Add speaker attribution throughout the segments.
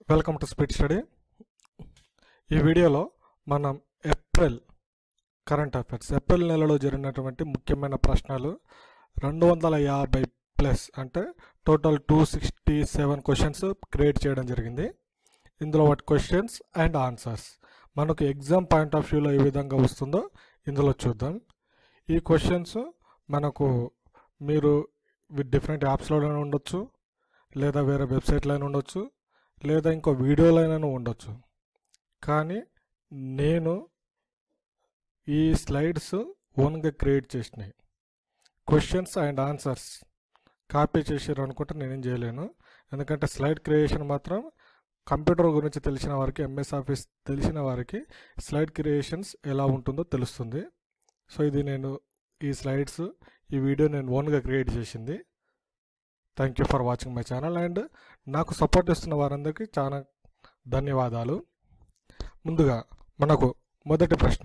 Speaker 1: welcome to speed study ఈ వీడియోలో మనం ఏప్రిల్ కరెంట్ అఫైర్స్ ఏప్రిల్ నెలలో జరిగినటువంటి ముఖ్యమైన ప్రశ్నలు రెండు వందల యాభై ప్లస్ అంటే total two sixty seven questions create చేయడం జరిగింది ఇందులో వాటి క్వశ్చన్స్ అండ్ ఆన్సర్స్ మనకు ఎగ్జామ్ పాయింట్ ఆఫ్ వ్యూలో ఏ విధంగా వస్తుందో ఇందులో చూద్దాం ఈ క్వశ్చన్స్ మనకు మీరు డిఫరెంట్ యాప్స్లోనే ఉండొచ్చు లేదా వేరే వెబ్సైట్లైనా ఉండొచ్చు లేదా ఇంకో వీడియోలైనా ఉండొచ్చు కానీ నేను ఈ స్లైడ్స్ ఓన్గా క్రియేట్ చేసినాయి క్వశ్చన్స్ అండ్ ఆన్సర్స్ కాపీ చేసారు అనుకుంటే నేనేం చేయలేను ఎందుకంటే స్లైడ్ క్రియేషన్ మాత్రం కంప్యూటర్ గురించి తెలిసిన వారికి ఎంఎస్ ఆఫీస్ తెలిసిన వారికి స్లైడ్ క్రియేషన్స్ ఎలా ఉంటుందో తెలుస్తుంది సో ఇది నేను ఈ స్లైడ్స్ ఈ వీడియో నేను ఓన్గా క్రియేట్ చేసింది thank you for watching my channel and నాకు సపోర్ట్ ఇస్తున్న వారందరికీ చాలా ధన్యవాదాలు ముందుగా మనకు మొదటి ప్రశ్న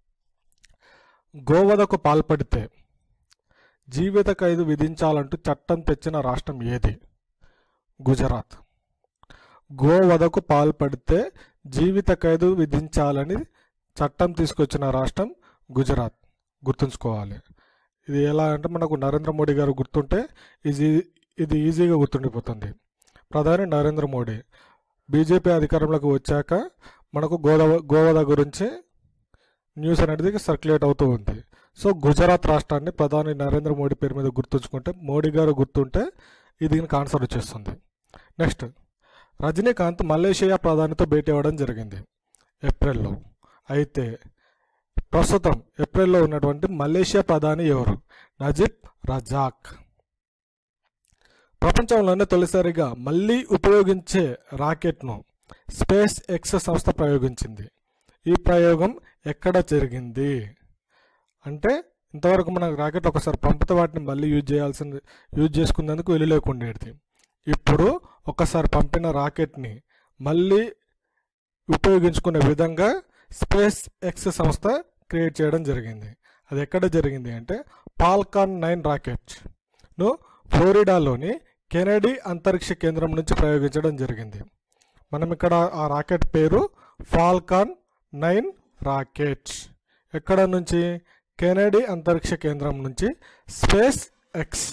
Speaker 1: గోవధకు పాల్పడితే జీవిత ఖైదు విధించాలంటూ చట్టం తెచ్చిన రాష్ట్రం ఏది గుజరాత్ గోవధకు పాల్పడితే జీవిత ఖైదు విధించాలని చట్టం తీసుకొచ్చిన రాష్ట్రం గుజరాత్ గుర్తుంచుకోవాలి ఇది ఎలా అంటే మనకు నరేంద్ర మోడీ గారు గుర్తుంటే ఇది ఇది ఈజీగా గుర్తుండిపోతుంది ప్రధాని నరేంద్ర మోడీ బీజేపీ అధికారంలోకి వచ్చాక మనకు గోదావ గోవధ గురించి న్యూస్ అనేది సర్క్యులేట్ అవుతూ ఉంది సో గుజరాత్ రాష్ట్రాన్ని ప్రధాని నరేంద్ర మోడీ పేరు మీద గుర్తుంచుకుంటే మోడీ గారు గుర్తుంటే ఇది దీనికి ఆన్సర్ వచ్చేస్తుంది నెక్స్ట్ రజనీకాంత్ మలేషియా ప్రధానితో భేటీ అవ్వడం జరిగింది ఏప్రిల్లో అయితే ప్రస్తుతం ఏప్రిల్లో ఉన్నటువంటి మలేషియా ప్రధాని ఎవరు నజీబ్ రజాక్ ప్రపంచంలోనే తొలిసారిగా మళ్ళీ ఉపయోగించే రాకెట్ను స్పేస్ ఎక్స్ సంస్థ ప్రయోగించింది ఈ ప్రయోగం ఎక్కడ జరిగింది అంటే ఇంతవరకు మన రాకెట్ ఒకసారి పంపితే వాటిని మళ్ళీ యూజ్ చేయాల్సింది యూజ్ చేసుకునేందుకు వెళ్ళి లేకుండేది ఇప్పుడు ఒకసారి పంపిన రాకెట్ని మళ్ళీ ఉపయోగించుకునే విధంగా స్పేస్ ఎక్స్ సంస్థ క్రియేట్ చేయడం జరిగింది అది ఎక్కడ జరిగింది అంటే పాల్కాన్ నైన్ రాకెట్ను ఫ్లోరిడాలోని కెనడీ అంతరిక్ష కేంద్రం నుంచి ప్రయోగించడం జరిగింది మనం ఇక్కడ ఆ రాకెట్ పేరు ఫాల్కాన్ నైన్ రాకెట్ ఎక్కడ నుంచి కెనడీ అంతరిక్ష కేంద్రం నుంచి SpaceX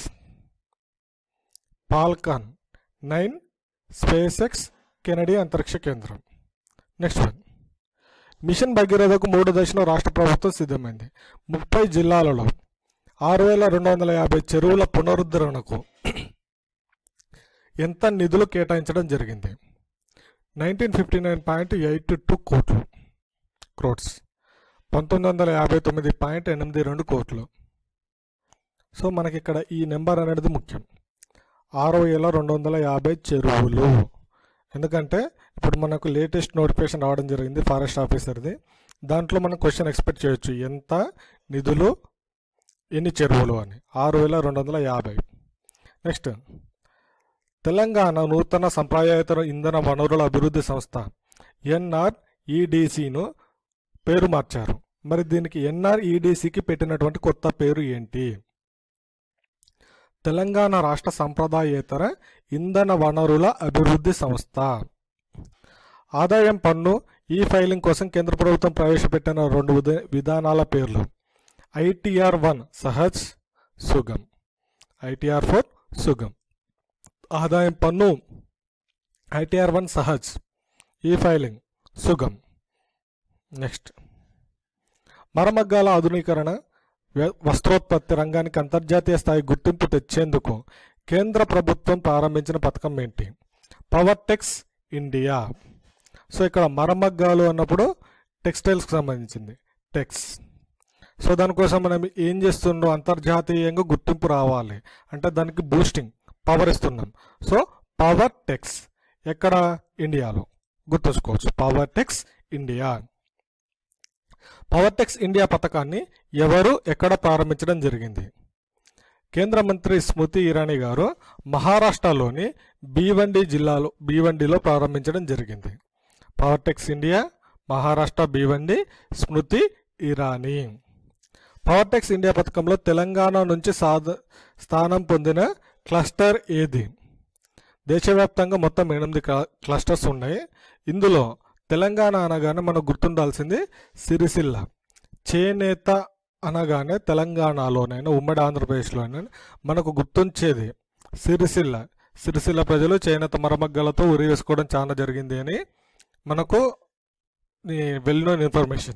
Speaker 1: Falcon nine SpaceX Kennedy అంతరిక్ష కేంద్రం నెక్స్ట్ వన్ మిషన్ భగీరథకు మూడు దశలో రాష్ట్ర ప్రభుత్వం సిద్ధమైంది ముప్పై జిల్లాలలో ఆరు వేల రెండు వందల యాభై చెరువుల పునరుద్ధరణకు ఎంత నిధులు కేటాయించడం జరిగింది nineteen fifty nine point eight two కోట్లు క్రోడ్స్ పంతొమ్మిది వందల యాభై తొమ్మిది పాయింట్ ఎనిమిది రెండు కోట్లు సో మనకి ఇక్కడ ఈ నెంబర్ అనేది ముఖ్యం ఆరు వేల రెండు వందల యాభై చెరువులు ఎందుకంటే ఇప్పుడు మనకు లేటెస్ట్ నోటిఫికేషన్ రావడం జరిగింది ఫారెస్ట్ ఆఫీసర్ది దాంట్లో మనం క్వశ్చన్ ఎక్స్పెక్ట్ చేయొచ్చు ఎంత నిధులు ఎన్ని చెరువులు అని ఆరు వేల రెండు వందల యాభై నెక్స్ట్ తెలంగాణ నూతన సంప్రదాయేతర ఇంధన వనరుల అభివృద్ధి సంస్థ ఎన్ఆర్ఈడిసిను పేరు మార్చారు మరి దీనికి ఎన్ఆర్ఈడిసికి పెట్టినటువంటి కొత్త పేరు ఏంటి తెలంగాణ రాష్ట్ర సంప్రదాయేతర ఇంధన వనరుల అభివృద్ధి సంస్థ ఆదాయం పన్ను ఈ ఫైలింగ్ కోసం కేంద్ర ప్రభుత్వం ప్రవేశపెట్టిన రెండు విధ- విధానాల పేర్లు ITR one Sahaj Sugam ITR four Sugam ఆదాయం పన్ను ఐటీఆర్ వన్ సహజ్ ఈ ఫైలింగ్ సుగమ్ నెక్స్ట్ మరమగ్గాల ఆధునీకరణ వ్య- వస్త్రోత్పత్తి రంగానికి అంతర్జాతీయ స్థాయి గుర్తింపు తెచ్చేందుకు కేంద్ర ప్రభుత్వం ప్రారంభించిన పథకం ఏంటి పవర్ టెక్స్ ఇండియా సో ఇక్కడ మరమగ్గాలు అన్నప్పుడు టెక్స్టైల్స్కి సంబంధించింది టెక్స్ సో దానికోసం మనం ఏం చేస్తున్నాం అంతర్జాతీయంగా గుర్తింపు రావాలి అంటే దానికి బూస్టింగ్ పవర్ ఇస్తున్నాం సో పవర్ టెక్స్ ఎక్కడ ఇండియాలో గుర్తుంచుకోవచ్చు power Tex India power Tex India పథకాన్ని ఎవరు ఎక్కడ ప్రారంభించడం జరిగింది కేంద్ర మంత్రి స్మృతి ఇరానీ గారు మహారాష్ట్రలోని భీవండి జిల్లాలో భీవండిలో ప్రారంభించడం జరిగింది power Tex India Maharashtra Bhiwandi Smriti Irani power Tex India పథకంలో తెలంగాణ నుంచి సాధ స్థానం పొందిన క్లస్టర్ ఏది దేశవ్యాప్తంగా మొత్తం ఎనిమిది క్ల- క్లస్టర్స్ ఉన్నాయి ఇందులో తెలంగాణ అనగానే మనకు గుర్తుండాల్సింది సిరిసిల్ల చేనేత అనగానే తెలంగాణలోనైనా ఉమ్మడి ఆంధ్రప్రదేశ్లోనైనా మనకు గుర్తుంచేది సిరిసిల్ల సిరిసిల్ల ప్రజలు చేనేత మరమగ్గలతో ఉరి వేసుకోవడం చాలా జరిగింది అని మనకు well known information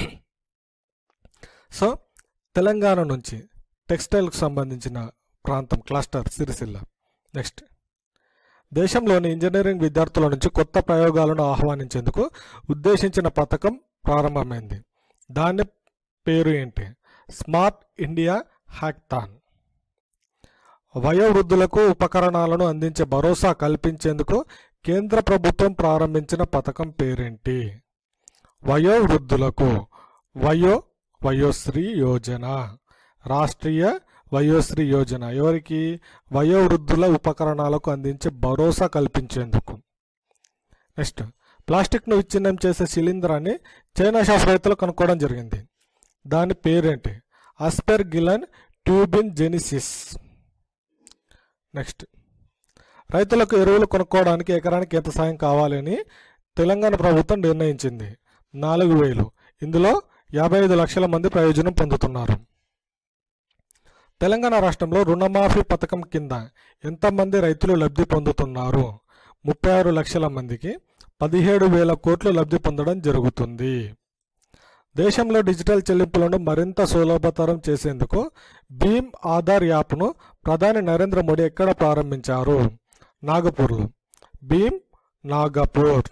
Speaker 1: so Telangana నుంచి టెక్స్టైల్కు సంబంధించిన ప్రాంతం క్లస్టర్ సిరిసిల్ల నెక్స్ట్ దేశంలోని ఇంజనీరింగ్ విద్యార్థుల నుంచి కొత్త ప్రయోగాలను ఆహ్వానించేందుకు ఉద్దేశించిన పథకం ప్రారంభమైంది దాని పేరు ఏంటి స్మార్ట్ ఇండియా హ్యాక్థాన్ వయోవృద్ధులకు ఉపకరణాలను అందించే భరోసా కల్పించేందుకు కేంద్ర ప్రభుత్వం ప్రారంభించిన పథకం పేరేంటి వయోవృద్ధులకు వయో వయోశ్రీ యోజన రాష్ట్రీయ వయోశ్రీ యోజన ఎవరికి వయోవృద్ధుల ఉపకరణాలకు అందించే భరోసా కల్పించేందుకు నెక్స్ట్ ప్లాస్టిక్ను విచ్ఛిన్నం చేసే శిలీంధ్రాన్ని చైనా శాస్త్రవేత్తలు కనుక్కోవడం జరిగింది దాని పేరేంటి అస్పెర్ గిలన్ ట్యూబిన్ జెనిసిస్ నెక్స్ట్ రైతులకు ఎరువులు కొనుక్కోవడానికి ఎకరానికి ఎంత సాయం కావాలని తెలంగాణ ప్రభుత్వం నిర్ణయించింది నాలుగు వేలు ఇందులో యాభై ఐదు లక్షల మంది ప్రయోజనం పొందుతున్నారు తెలంగాణ రాష్ట్రంలో రుణమాఫీ పథకం కింద ఎంతమంది రైతులు లబ్ధి పొందుతున్నారు ముప్పై ఆరు లక్షల మందికి పదిహేడు వేల కోట్లు లబ్ధి పొందడం జరుగుతుంది దేశంలో డిజిటల్ చెల్లింపులను మరింత సులభతరం చేసేందుకు భీమ్ ఆధార్ యాప్ను ప్రధాని నరేంద్ర మోడీ ఎక్కడ ప్రారంభించారు నాగపూర్లో భీమ్ నాగపూర్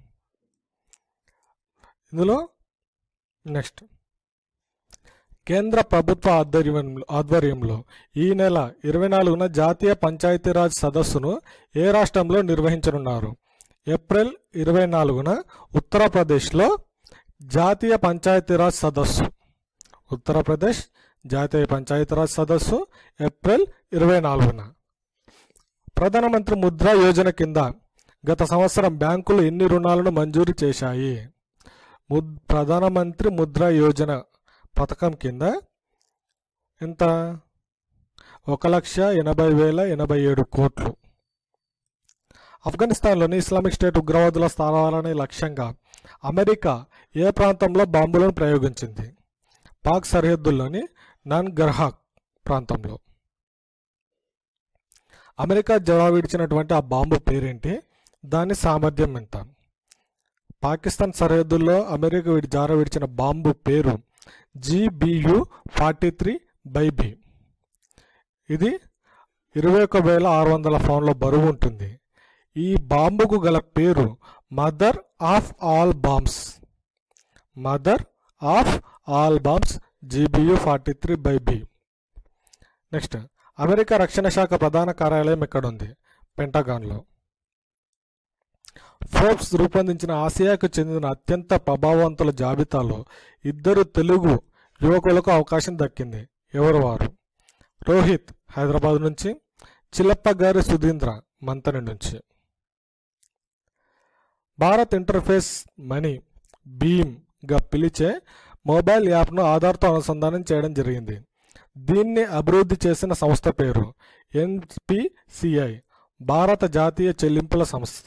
Speaker 1: ఇందులో నెక్స్ట్ కేంద్ర ప్రభుత్వ ఆధ్వర్యంలో ఆధ్వర్యంలో ఈ నెల ఇరవై నాలుగున జాతీయ పంచాయతీరాజ్ సదస్సును ఏ రాష్ట్రంలో నిర్వహించనున్నారు ఏప్రిల్ ఇరవై నాలుగున ఉత్తరప్రదేశ్లో జాతీయ పంచాయతీరాజ్ సదస్సు ఉత్తరప్రదేశ్ జాతీయ పంచాయతీరాజ్ సదస్సు ఏప్రిల్ ఇరవై నాలుగున ప్రధానమంత్రి ముద్రా యోజన కింద గత సంవత్సరం బ్యాంకులు ఎన్ని రుణాలను మంజూరు చేశాయి ముద్ ప్రధానమంత్రి ముద్రా యోజన పథకం కింద ఎంత ఒక లక్ష ఎనభై వేల ఎనభై ఏడు కోట్లు ఆఫ్ఘనిస్తాన్లోని ఇస్లామిక్ స్టేట్ ఉగ్రవాదుల స్థానాలనే లక్ష్యంగా అమెరికా ఏ ప్రాంతంలో బాంబులను ప్రయోగించింది పాక్ సరిహద్దుల్లోని నాన్ గర్హాక్ ప్రాంతంలో అమెరికా జవాబిడిచినటువంటి ఆ బాంబు పేరేంటి దాని సామర్థ్యం ఎంత పాకిస్తాన్ సరిహద్దుల్లో అమెరికా విడి జార విడిచిన బాంబు పేరు GBU forty three by B ఇది ఇరవై ఒక వేల ఆరు వందల పౌండ్ల బరువు ఉంటుంది ఈ బాంబుకు గల పేరు mother of all bombs mother of all bombs GBU forty three by B next America రక్షణ శాఖ ప్రధాన కార్యాలయం ఎక్కడ ఉంది పెంటగాన్లో ఫోర్బ్స్ రూపొందించిన ఆసియాకు చెందిన అత్యంత ప్రభావవంతుల జాబితాలో ఇద్దరు తెలుగు యువకులకు అవకాశం దక్కింది ఎవరు వారు రోహిత్ హైదరాబాద్ నుంచి చిలప్ప గారి సుధీంద్ర మంతని నుంచి భారత్ ఇంటర్ఫేస్ మనీ భీమ్గా పిలిచే మొబైల్ యాప్ను ఆధార్తో అనుసంధానం చేయడం జరిగింది దీన్ని అభివృద్ధి చేసిన సంస్థ పేరు ఎన్పిసిఐ భారత జాతీయ చెల్లింపుల సంస్థ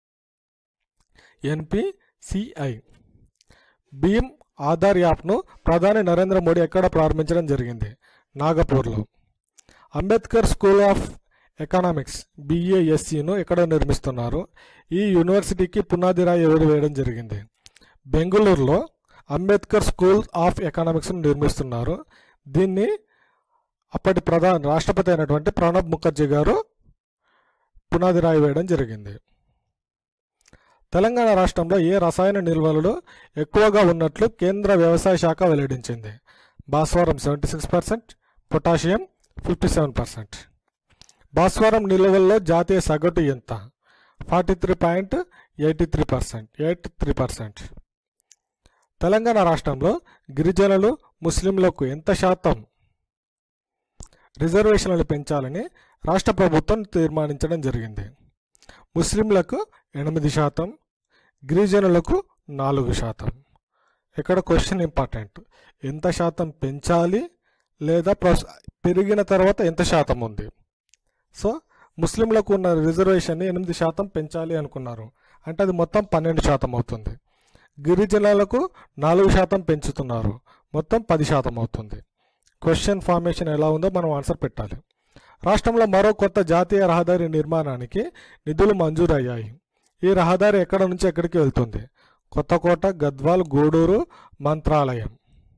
Speaker 1: ఎన్పిసిఐ భీమ్ ఆధార్ యాప్ను ప్రధాని నరేంద్ర మోడీ ఎక్కడ ప్రారంభించడం జరిగింది నాగపూర్లో అంబేద్కర్ స్కూల్ ఆఫ్ ఎకనామిక్స్ బిఏఎస్సిను ఎక్కడ నిర్మిస్తున్నారు ఈ యూనివర్సిటీకి పునాది రాయి ఎవరు వేయడం జరిగింది బెంగళూరులో అంబేద్కర్ స్కూల్ ఆఫ్ ఎకనామిక్స్ను నిర్మిస్తున్నారు దీన్ని అప్పటి ప్రధాన రాష్ట్రపతి అయినటువంటి ప్రణబ్ ముఖర్జీ గారు పునాది రాయి వేయడం జరిగింది తెలంగాణ రాష్ట్రంలో ఏ రసాయన నిల్వలు ఎక్కువగా ఉన్నట్లు కేంద్ర వ్యవసాయ శాఖ వెల్లడించింది భాస్వరం seventy six percent potassium fifty seven percent భాస్వరం నిల్వల్లో జాతీయ సగటు ఎంత forty three point eighty three percent eight three percent Telangana రాష్ట్రంలో గిరిజనులు ముస్లింలకు ఎంత శాతం రిజర్వేషన్లు పెంచాలని రాష్ట్ర ప్రభుత్వం తీర్మానించడం జరిగింది ముస్లింలకు ఎనిమిది శాతం గిరిజనులకు నాలుగు శాతం ఇక్కడ క్వశ్చన్ ఇంపార్టెంట్ ఎంత శాతం పెంచాలి లేదా ప్రస్ పెరిగిన తర్వాత ఎంత శాతం ఉంది సో ముస్లింలకు ఉన్న రిజర్వేషన్ని ఎనిమిది శాతం పెంచాలి అనుకున్నారు అంటే అది మొత్తం పన్నెండు శాతం అవుతుంది గిరిజనులకు నాలుగు శాతం పెంచుతున్నారు మొత్తం పది శాతం అవుతుంది క్వశ్చన్ ఫార్మేషన్ ఎలా ఉందో మనం ఆన్సర్ పెట్టాలి రాష్ట్రంలో మరో కొత్త జాతీయ రహదారి నిర్మాణానికి నిధులు మంజూరయ్యాయి ఈ రహదారి ఎక్కడ నుంచి ఎక్కడికి వెళ్తుంది కొత్తకోట గద్వాల్ గూడూరు మంత్రాలయం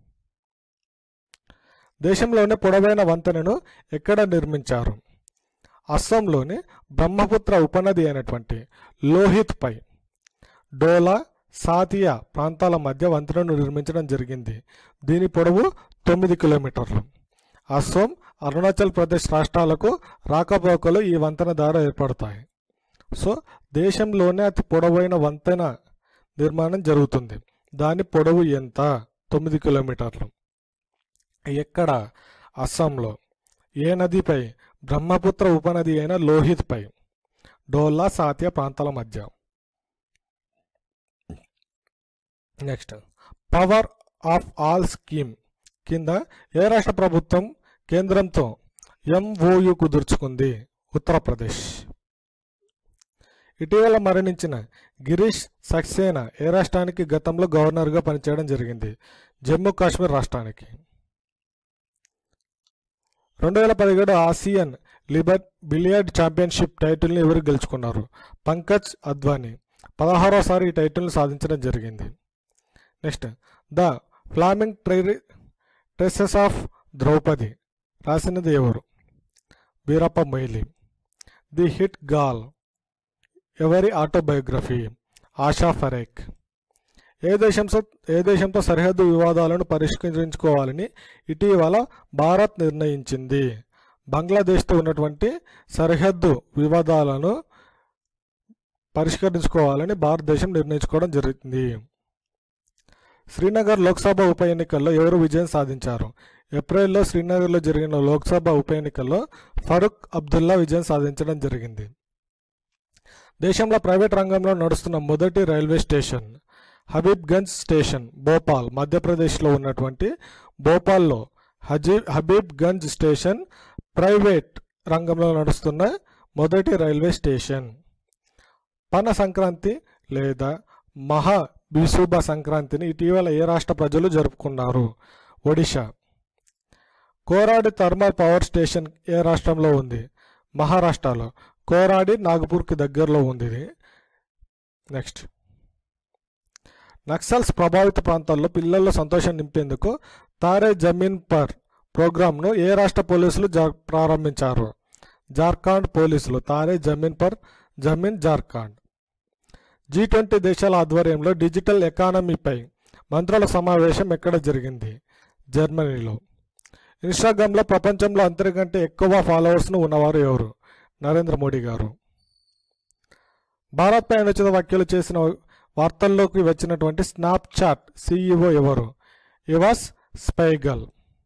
Speaker 1: దేశంలోనే పొడవైన వంతెనను ఎక్కడ నిర్మించారు అస్సాంలోని బ్రహ్మపుత్ర ఉపనది అయినటువంటి లోహిత్ పై డోలా సాతియా ప్రాంతాల మధ్య వంతెనను నిర్మించడం జరిగింది దీని పొడవు తొమ్మిది కిలోమీటర్లు అస్సాం అరుణాచల్ ప్రదేశ్ రాష్ట్రాలకు రాకపోకలు ఈ వంతెన ద్వారా ఏర్పడతాయి సో దేశంలోనే అతి పొడవైన వంతెన నిర్మాణం జరుగుతుంది దాని పొడవు ఎంత తొమ్మిది కిలోమీటర్లు ఎక్కడ అస్సాంలో ఏ నదిపై బ్రహ్మపుత్ర ఉపనది అయిన లోహిత్ పై డోలా సాత్య ప్రాంతాల మధ్య next power of all scheme కింద ఏ రాష్ట్ర ప్రభుత్వం కేంద్రంతో ఎంఓయు కుదుర్చుకుంది ఉత్తరప్రదేశ్ ఇటీవల మరణించిన గిరీష్ సక్సేనా ఏ రాష్ట్రానికి గతంలో గవర్నర్గా పనిచేయడం జరిగింది జమ్మూ కాశ్మీర్ రాష్ట్రానికి రెండు వేల పదిహేడు ఆసియన్ లిబర్ బిలియర్డ్ ఛాంపియన్షిప్ టైటిల్ని ఎవరు గెలుచుకున్నారు పంకజ్ అద్వానీ పదహారోసారి ఈ టైటిల్ని సాధించడం జరిగింది next the flaming tresses of Draupadi రాసినది ఎవరు Veerappa Moily the hit girl ఎవరి ఆటోబయోగ్రఫీ ఆషా ఫరేక్ ఏ దేశంతో ఏ దేశంతో సరిహద్దు వివాదాలను పరిష్కరించుకోవాలని ఇటీవల భారత్ నిర్ణయించింది బంగ్లాదేశ్తో ఉన్నటువంటి సరిహద్దు వివాదాలను పరిష్కరించుకోవాలని భారతదేశం నిర్ణయించుకోవడం జరిగింది శ్రీనగర్ లోక్సభ ఉప ఎన్నికల్లో ఎవరు విజయం సాధించారు ఏప్రిల్లో శ్రీనగర్లో జరిగిన లోక్సభ ఉప ఎన్నికల్లో ఫరూక్ అబ్దుల్లా విజయం సాధించడం జరిగింది దేశంలో ప్రైవేట్ రంగంలో నడుస్తున్న మొదటి railway station Habibganj station Bhopal మధ్యప్రదేశ్లో ఉన్నటువంటి భోపాల్లో హజీ హబీబ్గంజ్ స్టేషన్ ప్రైవేట్ రంగంలో నడుస్తున్న మొదటి రైల్వే స్టేషన్ పన సంక్రాంతి లేదా మహా బిసుబ సంక్రాంతిని ఇటీవల ఏ రాష్ట్ర ప్రజలు జరుపుకున్నారు Odisha Koradi thermal power station ఏ రాష్ట్రంలో ఉంది మహారాష్ట్రలో కోరాడి నాగపూర్కి దగ్గరలో ఉంది ఇది నెక్స్ట్ నక్సల్స్ ప్రభావిత ప్రాంతాల్లో పిల్లల్లో సంతోషం నింపేందుకు తారే జమీన్ పర్ ప్రోగ్రాంను ఏ రాష్ట్ర పోలీసులు జా- ప్రారంభించారు జార్ఖండ్ పోలీసులు తారే జమీన్ పర్ జమీన్ జార్ఖండ్ జీ ట్వంటీ దేశాల ఆధ్వర్యంలో డిజిటల్ ఎకానమీపై మంత్రుల సమావేశం ఎక్కడ జరిగింది జర్మనీలో ఇన్స్టాగ్రామ్లో ప్రపంచంలో అందరికంటే ఎక్కువ ఫాలోవర్స్ను ఉన్నవారు ఎవరు నరేంద్ర మోడీ గారు భారత్పై అనుచిత వ్యాఖ్యలు చేసిన వార్తల్లోకి వచ్చినటువంటి స్నాప్చాట్ సీఈఓ ఎవరు Evan Spiegel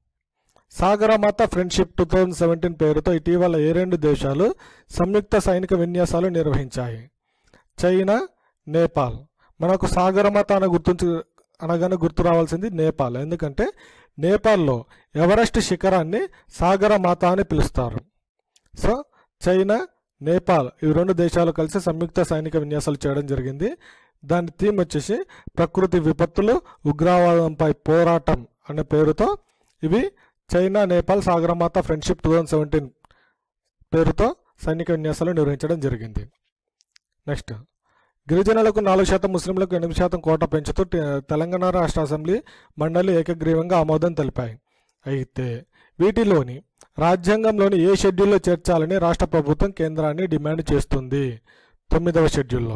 Speaker 1: Sagarmatha friendship two thousand seventeen పేరుతో ఇటీవల ఏ రెండు దేశాలు సంయుక్త సైనిక విన్యాసాలు నిర్వహించాయి చైనా నేపాల్ మనకు సాగరమాత అని గుర్తుంచు అనగానే గుర్తు రావాల్సింది నేపాల్ ఎందుకంటే నేపాల్లో ఎవరెస్ట్ శిఖరాన్ని సాగరమాత అని పిలుస్తారు సో చైనా నేపాల్ ఈ రెండు దేశాలు కలిసి సంయుక్త సైనిక విన్యాసాలు చేయడం జరిగింది దాని థీమ్ వచ్చేసి ప్రకృతి విపత్తులు ఉగ్రవాదంపై పోరాటం అనే పేరుతో ఇవి China Nepal Sagarmatha friendship two thousand seventeen పేరుతో సైనిక విన్యాసాలు నిర్వహించడం జరిగింది నెక్స్ట్ గిరిజనులకు నాలుగు శాతం ముస్లింలకు ఎనిమిది శాతం కోట పెంచుతూ te- తెలంగాణ రాష్ట్ర అసెంబ్లీ మండలి ఏకగ్రీవంగా ఆమోదం తెలిపాయి అయితే వీటిలోని రాజ్యాంగంలోని ఏ షెడ్యూల్లో చేర్చాలని రాష్ట్ర ప్రభుత్వం కేంద్రాన్ని డిమాండ్ చేస్తుంది తొమ్మిదవ షెడ్యూల్లో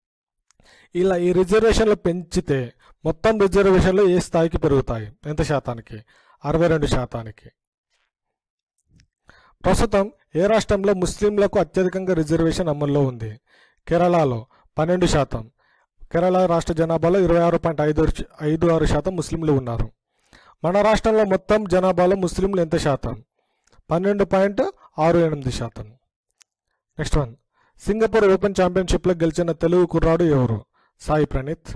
Speaker 1: ఇలా ఈ రిజర్వేషన్లు పెంచితే మొత్తం రిజర్వేషన్లు ఏ స్థాయికి పెరుగుతాయి ఎంత శాతానికి అరవై రెండు శాతానికి ప్రస్తుతం ఏ రాష్ట్రంలో ముస్లింలకు అత్యధికంగా రిజర్వేషన్ అమల్లో ఉంది కేరళలో పన్నెండు శాతం కేరళ రాష్ట్ర జనాభాలో ఇరవై ఆరు పాయింట్ ఐదు ఐదు ఆరు శాతం ముస్లింలు ఉన్నారు మన రాష్ట్రంలో మొత్తం జనాభాలో ముస్లింలు ఎంత శాతం పన్నెండు పాయింట్ ఆరు ఎనిమిది శాతం నెక్స్ట్ వన్ సింగపూర్ ఓపెన్ ఛాంపియన్షిప్లో గెలిచిన తెలుగు కుర్రాడు ఎవరు సాయి ప్రణీత్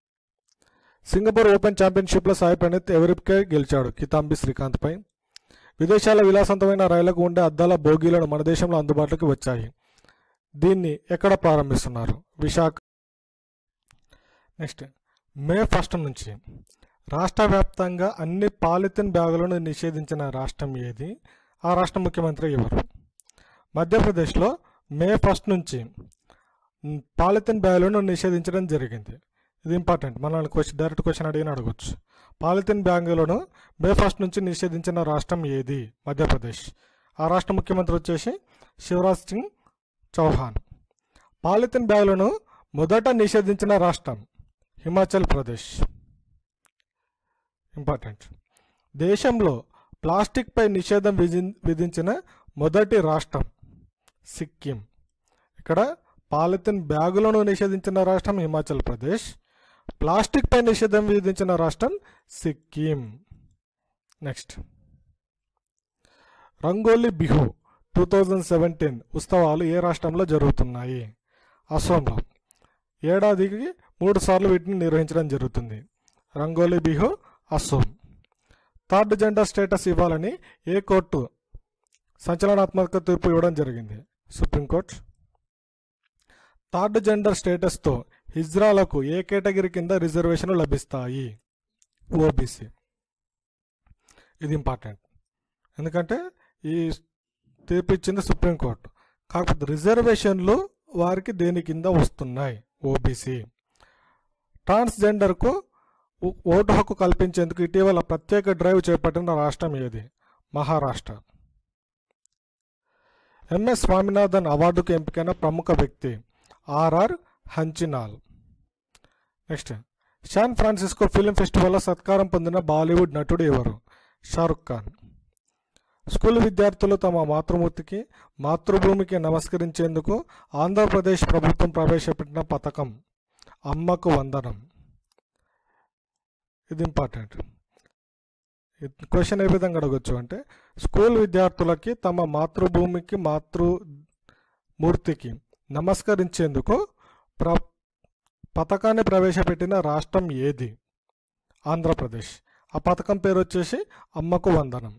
Speaker 1: సింగపూర్ ఓపెన్ ఛాంపియన్షిప్లో సాయి ప్రణీత్ ఎవరిపై గెలిచాడు కితాంబి శ్రీకాంత్పై విదేశాల విలాసవంతమైన రైళ్లకు ఉండే అద్దాల బోగీలను మన దేశంలో అందుబాటులోకి వచ్చాయి దీన్ని ఎక్కడ ప్రారంభిస్తున్నారు విశాఖ నెక్స్ట్ మే ఫస్ట్ నుంచి రాష్ట్ర వ్యాప్తంగా అన్ని పాలిథిన్ బ్యాగులను నిషేధించిన రాష్ట్రం ఏది ఆ రాష్ట్ర ముఖ్యమంత్రి ఎవరు మధ్యప్రదేశ్లో మే ఫస్ట్ నుంచి మ్, పాలిథిన్ బ్యాగులను నిషేధించడం జరిగింది ఇది ఇంపార్టెంట్ మనల్ని క్వశ్చన్ డైరెక్ట్ క్వశ్చన్ అడిగిన అడగొచ్చు పాలిథిన్ బ్యాగులను మే ఫస్ట్ నుంచి నిషేధించిన రాష్ట్రం ఏది మధ్యప్రదేశ్ ఆ రాష్ట్ర ముఖ్యమంత్రి వచ్చేసి శివరాజ్ సింగ్ చౌహాన్ పాలిథిన్ బ్యాగులను మొదట నిషేధించిన రాష్ట్రం హిమాచల్ ప్రదేశ్ ఇంపార్టెంట్ దేశంలో ప్లాస్టిక్పై నిషేధం విధి విధించిన మొదటి రాష్ట్రం సిక్కిం ఇక్కడ పాలిథిన్ బ్యాగులను నిషేధించిన రాష్ట్రం హిమాచల్ ప్రదేశ్ ప్లాస్టిక్పై నిషేధం విధించిన రాష్ట్రం Sikkim next Rongali Bihu two thousand seventeen ఉత్సవాలు ఏ రాష్ట్రంలో జరుగుతున్నాయి అస్సాంలో ఏడాదికి మూడు సార్లు వీటిని నిర్వహించడం జరుగుతుంది Rongali Bihu Assam third gender status ఇవ్వాలని ఏ కోర్టు సంచలనాత్మక తీర్పు ఇవ్వడం జరిగింది సుప్రీంకోర్టు థర్డ్ జెండర్ స్టేటస్తో హిజ్రాలకు ఏ కేటగిరీ కింద రిజర్వేషన్లు లభిస్తాయి ఓబీసీ ఇది ఇంపార్టెంట్ ఎందుకంటే ఈ తీర్పు ఇచ్చింది సుప్రీంకోర్టు కాకపోతే రిజర్వేషన్లు వారికి దేని కింద వస్తున్నాయి ఓబీసీ ట్రాన్స్జెండర్కు ఓ- ఓటు హక్కు కల్పించేందుకు ఇటీవల ప్రత్యేక డ్రైవ్ చేపట్టిన రాష్ట్రం ఏది మహారాష్ట్ర ఎంఎస్ స్వామినాథన్ అవార్డుకు ఎంపికైన ప్రముఖ వ్యక్తి RR Hanchinal next San Francisco film ఫెస్టివల్లో సత్కారం పొందిన బాలీవుడ్ నటుడు ఎవరు షారుఖ్ ఖాన్ స్కూల్ విద్యార్థులు తమ మాతృమూర్తికి మాతృభూమికి నమస్కరించేందుకు ఆంధ్రప్రదేశ్ ప్రభుత్వం ప్రవేశపెట్టిన పథకం అమ్మకు వందనం ఇది ఇంపార్టెంట్ క్వశ్చన్ ఏ విధంగా అడగచ్చు అంటే స్కూల్ విద్యార్థులకి తమ మాతృభూమికి మాతృ మూర్తికి నమస్కరించేందుకు ప్ర పథకాన్ని ప్రవేశపెట్టిన రాష్ట్రం ఏది ఆంధ్రప్రదేశ్ ఆ పథకం పేరు వచ్చేసి అమ్మకు వందనం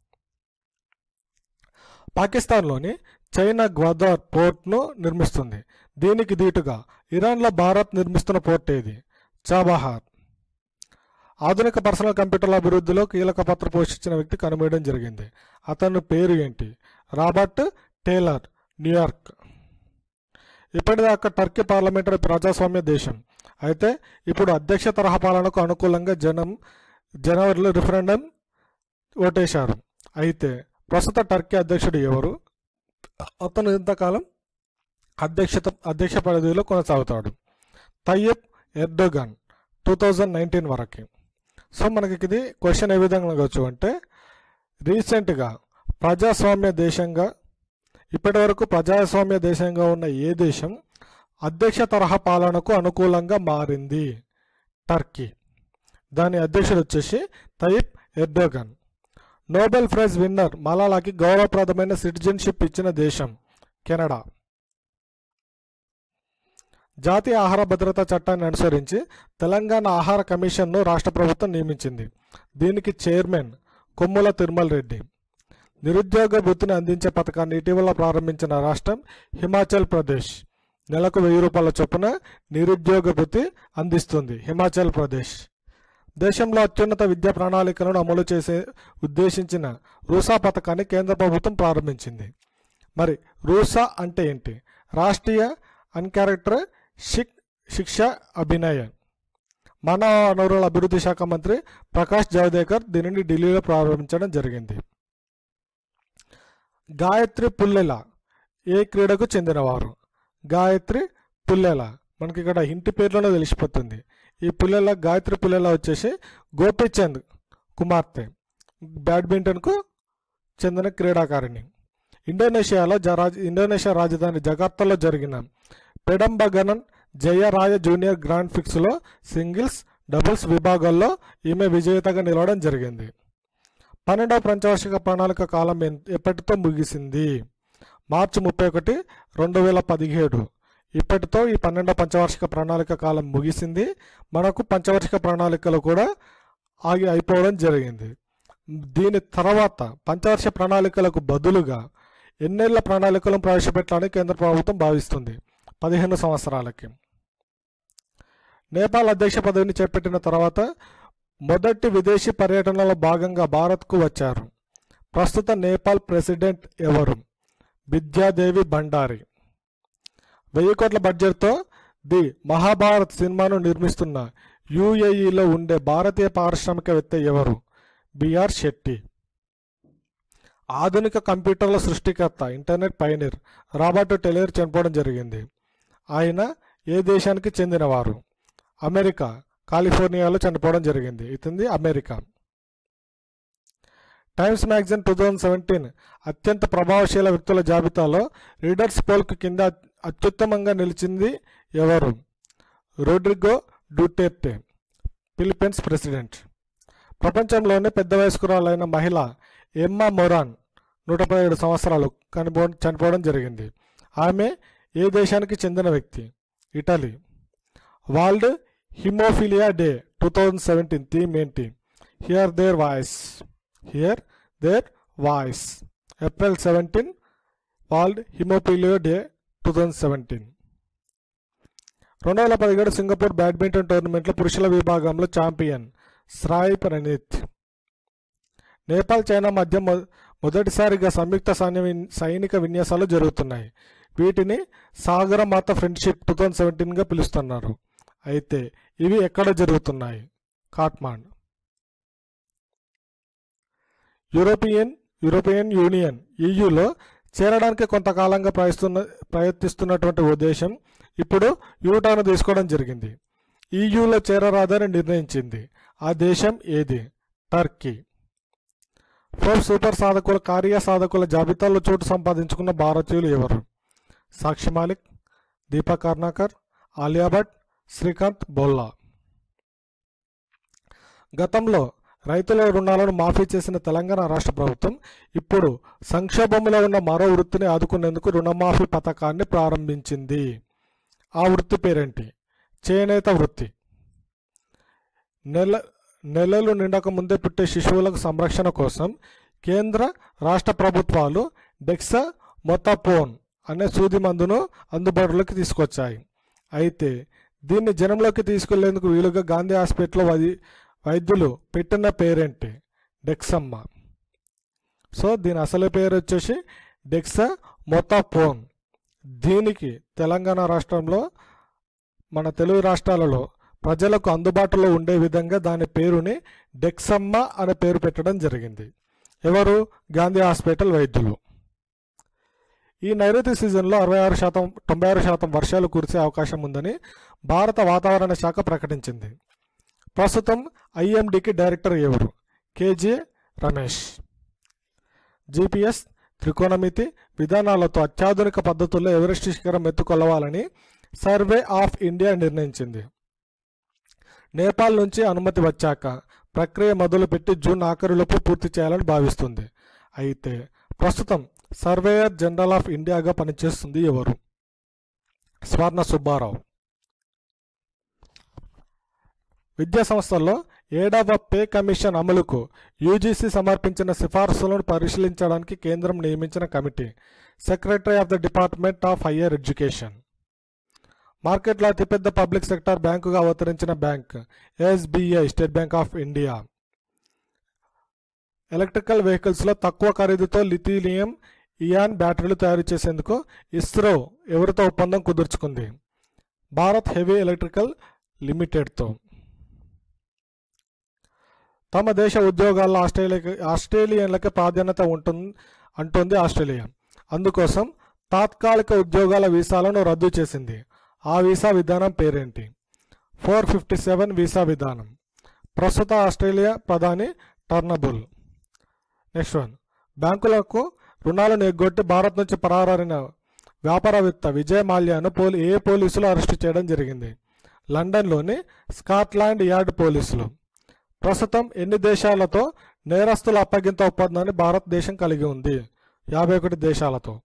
Speaker 1: పాకిస్తాన్లోని చైనా గ్వాదర్ పోర్ట్ను నిర్మిస్తుంది దీనికి దీటుగా ఇరాన్లో భారత్ నిర్మిస్తున్న పోర్ట్ ఏది చాబహార్ ఆధునిక పర్సనల్ కంప్యూటర్ల అభివృద్ధిలో కీలక పాత్ర పోషించిన వ్యక్తి కనుమేయడం జరిగింది అతని పేరు ఏంటి రాబర్ట్ టేలర్ న్యూయార్క్ ఇప్పటిదాకా టర్కీ పార్లమెంటరీ ప్రజాస్వామ్య దేశం అయితే ఇప్పుడు అధ్యక్ష తరహా పాలనకు అనుకూలంగా జనం జనవరిలో రిఫరెండం ఓటేశారు అయితే ప్రస్తుత టర్కీ అధ్యక్షుడు ఎవరు అతను ఇంతకాలం అధ్యక్షత అధ్యక్ష పదవిలో కొనసాగుతాడు Tayyip Erdogan two thousand nineteen వరకు సో మనకి ఇది క్వశ్చన్ ఏ విధంగా అడగచ్చు అంటే రీసెంట్గా ప్రజాస్వామ్య దేశంగా ఇప్పటి వరకు ప్రజాస్వామ్య దేశంగా ఉన్న ఏ దేశం అధ్యక్ష తరహా పాలనకు అనుకూలంగా మారింది టర్కీ దాని అధ్యక్షుడు వచ్చేసి Tayyip Erdogan Nobel prize winner మలాలాకి గౌరవప్రదమైన సిటిజన్షిప్ ఇచ్చిన దేశం కెనడా జాతీయ ఆహార భద్రతా చట్టాన్ని అనుసరించి తెలంగాణ ఆహార కమిషన్ను రాష్ట్ర ప్రభుత్వం నియమించింది దీనికి చైర్మన్ కొమ్ముల తిరుమల రెడ్డి నిరుద్యోగ వృత్తిని అందించే పథకాన్ని ఇటీవల ప్రారంభించిన రాష్ట్రం హిమాచల్ ప్రదేశ్ నెలకు వెయ్యి రూపాయల చొప్పున నిరుద్యోగ వృత్తి అందిస్తుంది హిమాచల్ ప్రదేశ్ దేశంలో అత్యున్నత విద్యా ప్రణాళికలను అమలు చేసే ఉద్దేశించిన రూసా పథకాన్ని కేంద్ర ప్రభుత్వం ప్రారంభించింది మరి రూసా అంటే ఏంటి రాష్ట్రీయ అన్క్యారెక్టర్ శిక్ శిక్ష అభినయ మానవ వనరుల అభివృద్ధి శాఖ మంత్రి ప్రకాష్ జావదేకర్ దీనిని ఢిల్లీలో ప్రారంభించడం జరిగింది గాయత్రి పుల్లెల ఏ క్రీడకు చెందినవారు గాయత్రి పుల్లెల మనకి ఇక్కడ ఇంటి పేర్లోనే తెలిసిపోతుంది ఈ పుల్లెల గాయత్రి పుల్లెల వచ్చేసి గోపీచంద్ కుమార్తె బ్యాడ్మింటన్కు చెందిన క్రీడాకారిణి ఇండోనేషియాలో జరా ఇండోనేషియా రాజధాని జకార్తాలో జరిగిన పెడంబగనన్ జయరాయ జూనియర్ గ్రాండ్ ఫిక్స్లో సింగిల్స్ డబుల్స్ విభాగాల్లో ఈమె విజేతగా నిలవడం జరిగింది పన్నెండవ పంచవార్షిక ప్రణాళిక కాలం ఎన్- ఎప్పటితో ముగిసింది మార్చి ముప్పై ఒకటి రెండు వేల పదిహేడు ఇప్పటితో ఈ పన్నెండవ పంచవార్షిక ప్రణాళిక కాలం ముగిసింది మనకు పంచవార్షిక ప్రణాళికలు కూడా ఆగి అయిపోవడం జరిగింది దీని తర్వాత పంచవర్ష ప్రణాళికలకు బదులుగా ఎన్నేళ్ల ప్రణాళికలను ప్రవేశపెట్టాలని కేంద్ర ప్రభుత్వం భావిస్తుంది పదిహేను సంవత్సరాలకి నేపాల్ అధ్యక్ష పదవిని చేపట్టిన తర్వాత మొదటి విదేశీ పర్యటనలో భాగంగా భారత్కు వచ్చారు ప్రస్తుత నేపాల్ ప్రెసిడెంట్ ఎవరు విద్యాదేవి భండారి వెయ్యి కోట్ల బడ్జెట్తో ది మహాభారత్ సినిమాను నిర్మిస్తున్న యుఏఈలో ఉండే భారతీయ పారిశ్రామికవేత్త ఎవరు బిఆర్ శెట్టి ఆధునిక కంప్యూటర్ల సృష్టికర్త ఇంటర్నెట్ పైనీర్ రాబర్ట్ టెలేర్ చనిపోవడం జరిగింది ఆయన ఏ దేశానికి చెందినవారు అమెరికా కాలిఫోర్నియాలో చనిపోవడం జరిగింది ఇతనిది America Times magazine two thousand seventeen అత్యంత ప్రభావశీల వ్యక్తుల జాబితాలో రీడర్స్ పోల్క్ కింద అత్యుత్తమంగా నిలిచింది ఎవరు రోడ్రిగో డుటెర్టే ఫిలిప్పీన్స్ ప్రెసిడెంట్ ప్రపంచంలోనే పెద్ద వయస్కురాలైన మహిళ ఎమ్మా మొరాన్ నూట పదిహేడు సంవత్సరాలు కనిపో చనిపోవడం జరిగింది ఆమె ఏ దేశానికి చెందిన వ్యక్తి Italy world haemophilia day two thousand seventeen theme ఏంటి hear their voice hear their voice April seventeen world haemophilia day two thousand seventeen రెండు వేల పదిహేడు సింగపూర్ బ్యాడ్మింటన్ టోర్నమెంట్లో పురుషుల విభాగంలో ఛాంపియన్ సాయి ప్రణీత్ నేపాల్ చైనా మధ్య మొ- మొదటిసారిగా సంయుక్త సైన్య విన్- సైనిక విన్యాసాలు జరుగుతున్నాయి వీటిని సాగరమాత ఫ్రెండ్షిప్ టూ థౌజండ్ సెవెంటీన్గా పిలుస్తున్నారు అయితే ఇవి ఎక్కడ జరుగుతున్నాయి కాట్మాండ్ యూరోపియన్ యూరోపియన్ యూనియన్ ఈయూలో చేరడానికి కొంతకాలంగా ప్రయత్నిస్తున్న ప్రయత్నిస్తున్నటువంటి ఓ దేశం ఇప్పుడు యూటర్న్ తీసుకోవడం జరిగింది ఈయూలో చేరరాదని నిర్ణయించింది ఆ దేశం ఏది టర్కీ ఫోర్బ్ సూపర్ సాధకుల కార్య సాధకుల జాబితాలో చోటు సంపాదించుకున్న భారతీయులు ఎవరు సాక్షి మాలిక్ దీపా కర్ణాకర్ ఆలియా భట్ శ్రీకాంత్ బొల్లా గతంలో రైతుల రుణాలను మాఫీ చేసిన తెలంగాణ రాష్ట్ర ప్రభుత్వం ఇప్పుడు సంక్షోభంలో ఉన్న మరో వృత్తిని ఆదుకునేందుకు రుణమాఫీ పథకాన్ని ప్రారంభించింది ఆ వృత్తి పేరేంటి చేనేత వృత్తి నెల నెలలు నిండక ముందే పుట్టే శిశువులకు సంరక్షణ కోసం కేంద్ర రాష్ట్ర ప్రభుత్వాలు డెక్సా మొతాపోన్ అనే సూది మందును అందుబాటులోకి తీసుకొచ్చాయి అయితే దీన్ని జనంలోకి తీసుకెళ్లేందుకు వీలుగా గాంధీ హాస్పిటల్లో వై వైద్యులు పెట్టిన పేరేంటి డెక్సమ్మ సో దీని అసలు పేరు వచ్చేసి డెక్సా మొతాపోన్ దీనికి తెలంగాణ రాష్ట్రంలో మన తెలుగు రాష్ట్రాలలో ప్రజలకు అందుబాటులో ఉండే విధంగా దాని పేరుని డెక్సమ్మ అనే పేరు పెట్టడం జరిగింది ఎవరు గాంధీ హాస్పిటల్ వైద్యులు ఈ నైరుతి సీజన్లో అరవై ఆరు శాతం తొంభై ఆరు శాతం వర్షాలు కురిసే అవకాశం ఉందని భారత వాతావరణ శాఖ ప్రకటించింది ప్రస్తుతం ఐఎండికి డైరెక్టర్ ఎవరు కేజే రమేష్ జిపిఎస్ త్రికోణమితి విధానాలతో అత్యాధునిక పద్ధతుల్లో ఎవరెస్ట్ శిఖరం ఎత్తుకొలవాలని సర్వే ఆఫ్ ఇండియా నిర్ణయించింది నేపాల్ నుంచి అనుమతి వచ్చాక ప్రక్రియ మొదలుపెట్టి జూన్ ఆఖరిలోపు పూర్తి చేయాలని భావిస్తుంది అయితే ప్రస్తుతం సర్వేయర్ జనరల్ ఆఫ్ ఇండియాగా పనిచేస్తుంది ఎవరు స్వర్ణ సుబ్బారావు విద్యా సంస్థల్లో ఏడవ పే కమిషన్ అమలుకు యూజీసీ సమర్పించిన సిఫార్సులను పరిశీలించడానికి కేంద్రం నియమించిన committee secretary of the department of higher education మార్కెట్లో అతిపెద్ద పబ్లిక్ సెక్టార్ బ్యాంకుగా అవతరించిన bank SBI state bank of India electrical వెహికల్స్లో తక్కువ ఖరీదుతో లిథిలియం ఇయాన్ బ్యాటరీలు తయారు చేసేందుకు ఇస్రో ఎవరితో ఒప్పందం కుదుర్చుకుంది భారత్ హెవీ ఎలక్ట్రికల్ లిమిటెడ్తో తమ దేశ ఉద్యోగాల్లో ఆస్ట్రేలియా ఆస్ట్రేలియన్లకే ప్రాధాన్యత ఉంటుంది అంటోంది ఆస్ట్రేలియా అందుకోసం తాత్కాలిక ఉద్యోగాల వీసాలను రద్దు చేసింది ఆ వీసా విధానం పేరేంటి ఫోర్ ఫిఫ్టీ సెవెన్ వీసా విధానం ప్రస్తుత ఆస్ట్రేలియా ప్రధాని టర్నబుల్ నెక్స్ట్ వన్ బ్యాంకులకు రుణాలను ఎగ్గొట్టి భారత్ నుంచి పరారైన వ్యాపారవేత్త విజయ్ మాల్యాను పోలీ ఏ పోలీసులు అరెస్టు చేయడం జరిగింది లండన్లోని స్కాట్లాండ్ యార్డ్ పోలీసులు ప్రస్తుతం ఎన్ని దేశాలతో నేరస్తుల అప్పగింత ఒప్పందాన్ని భారతదేశం కలిగి ఉంది యాభై ఒకటి దేశాలతో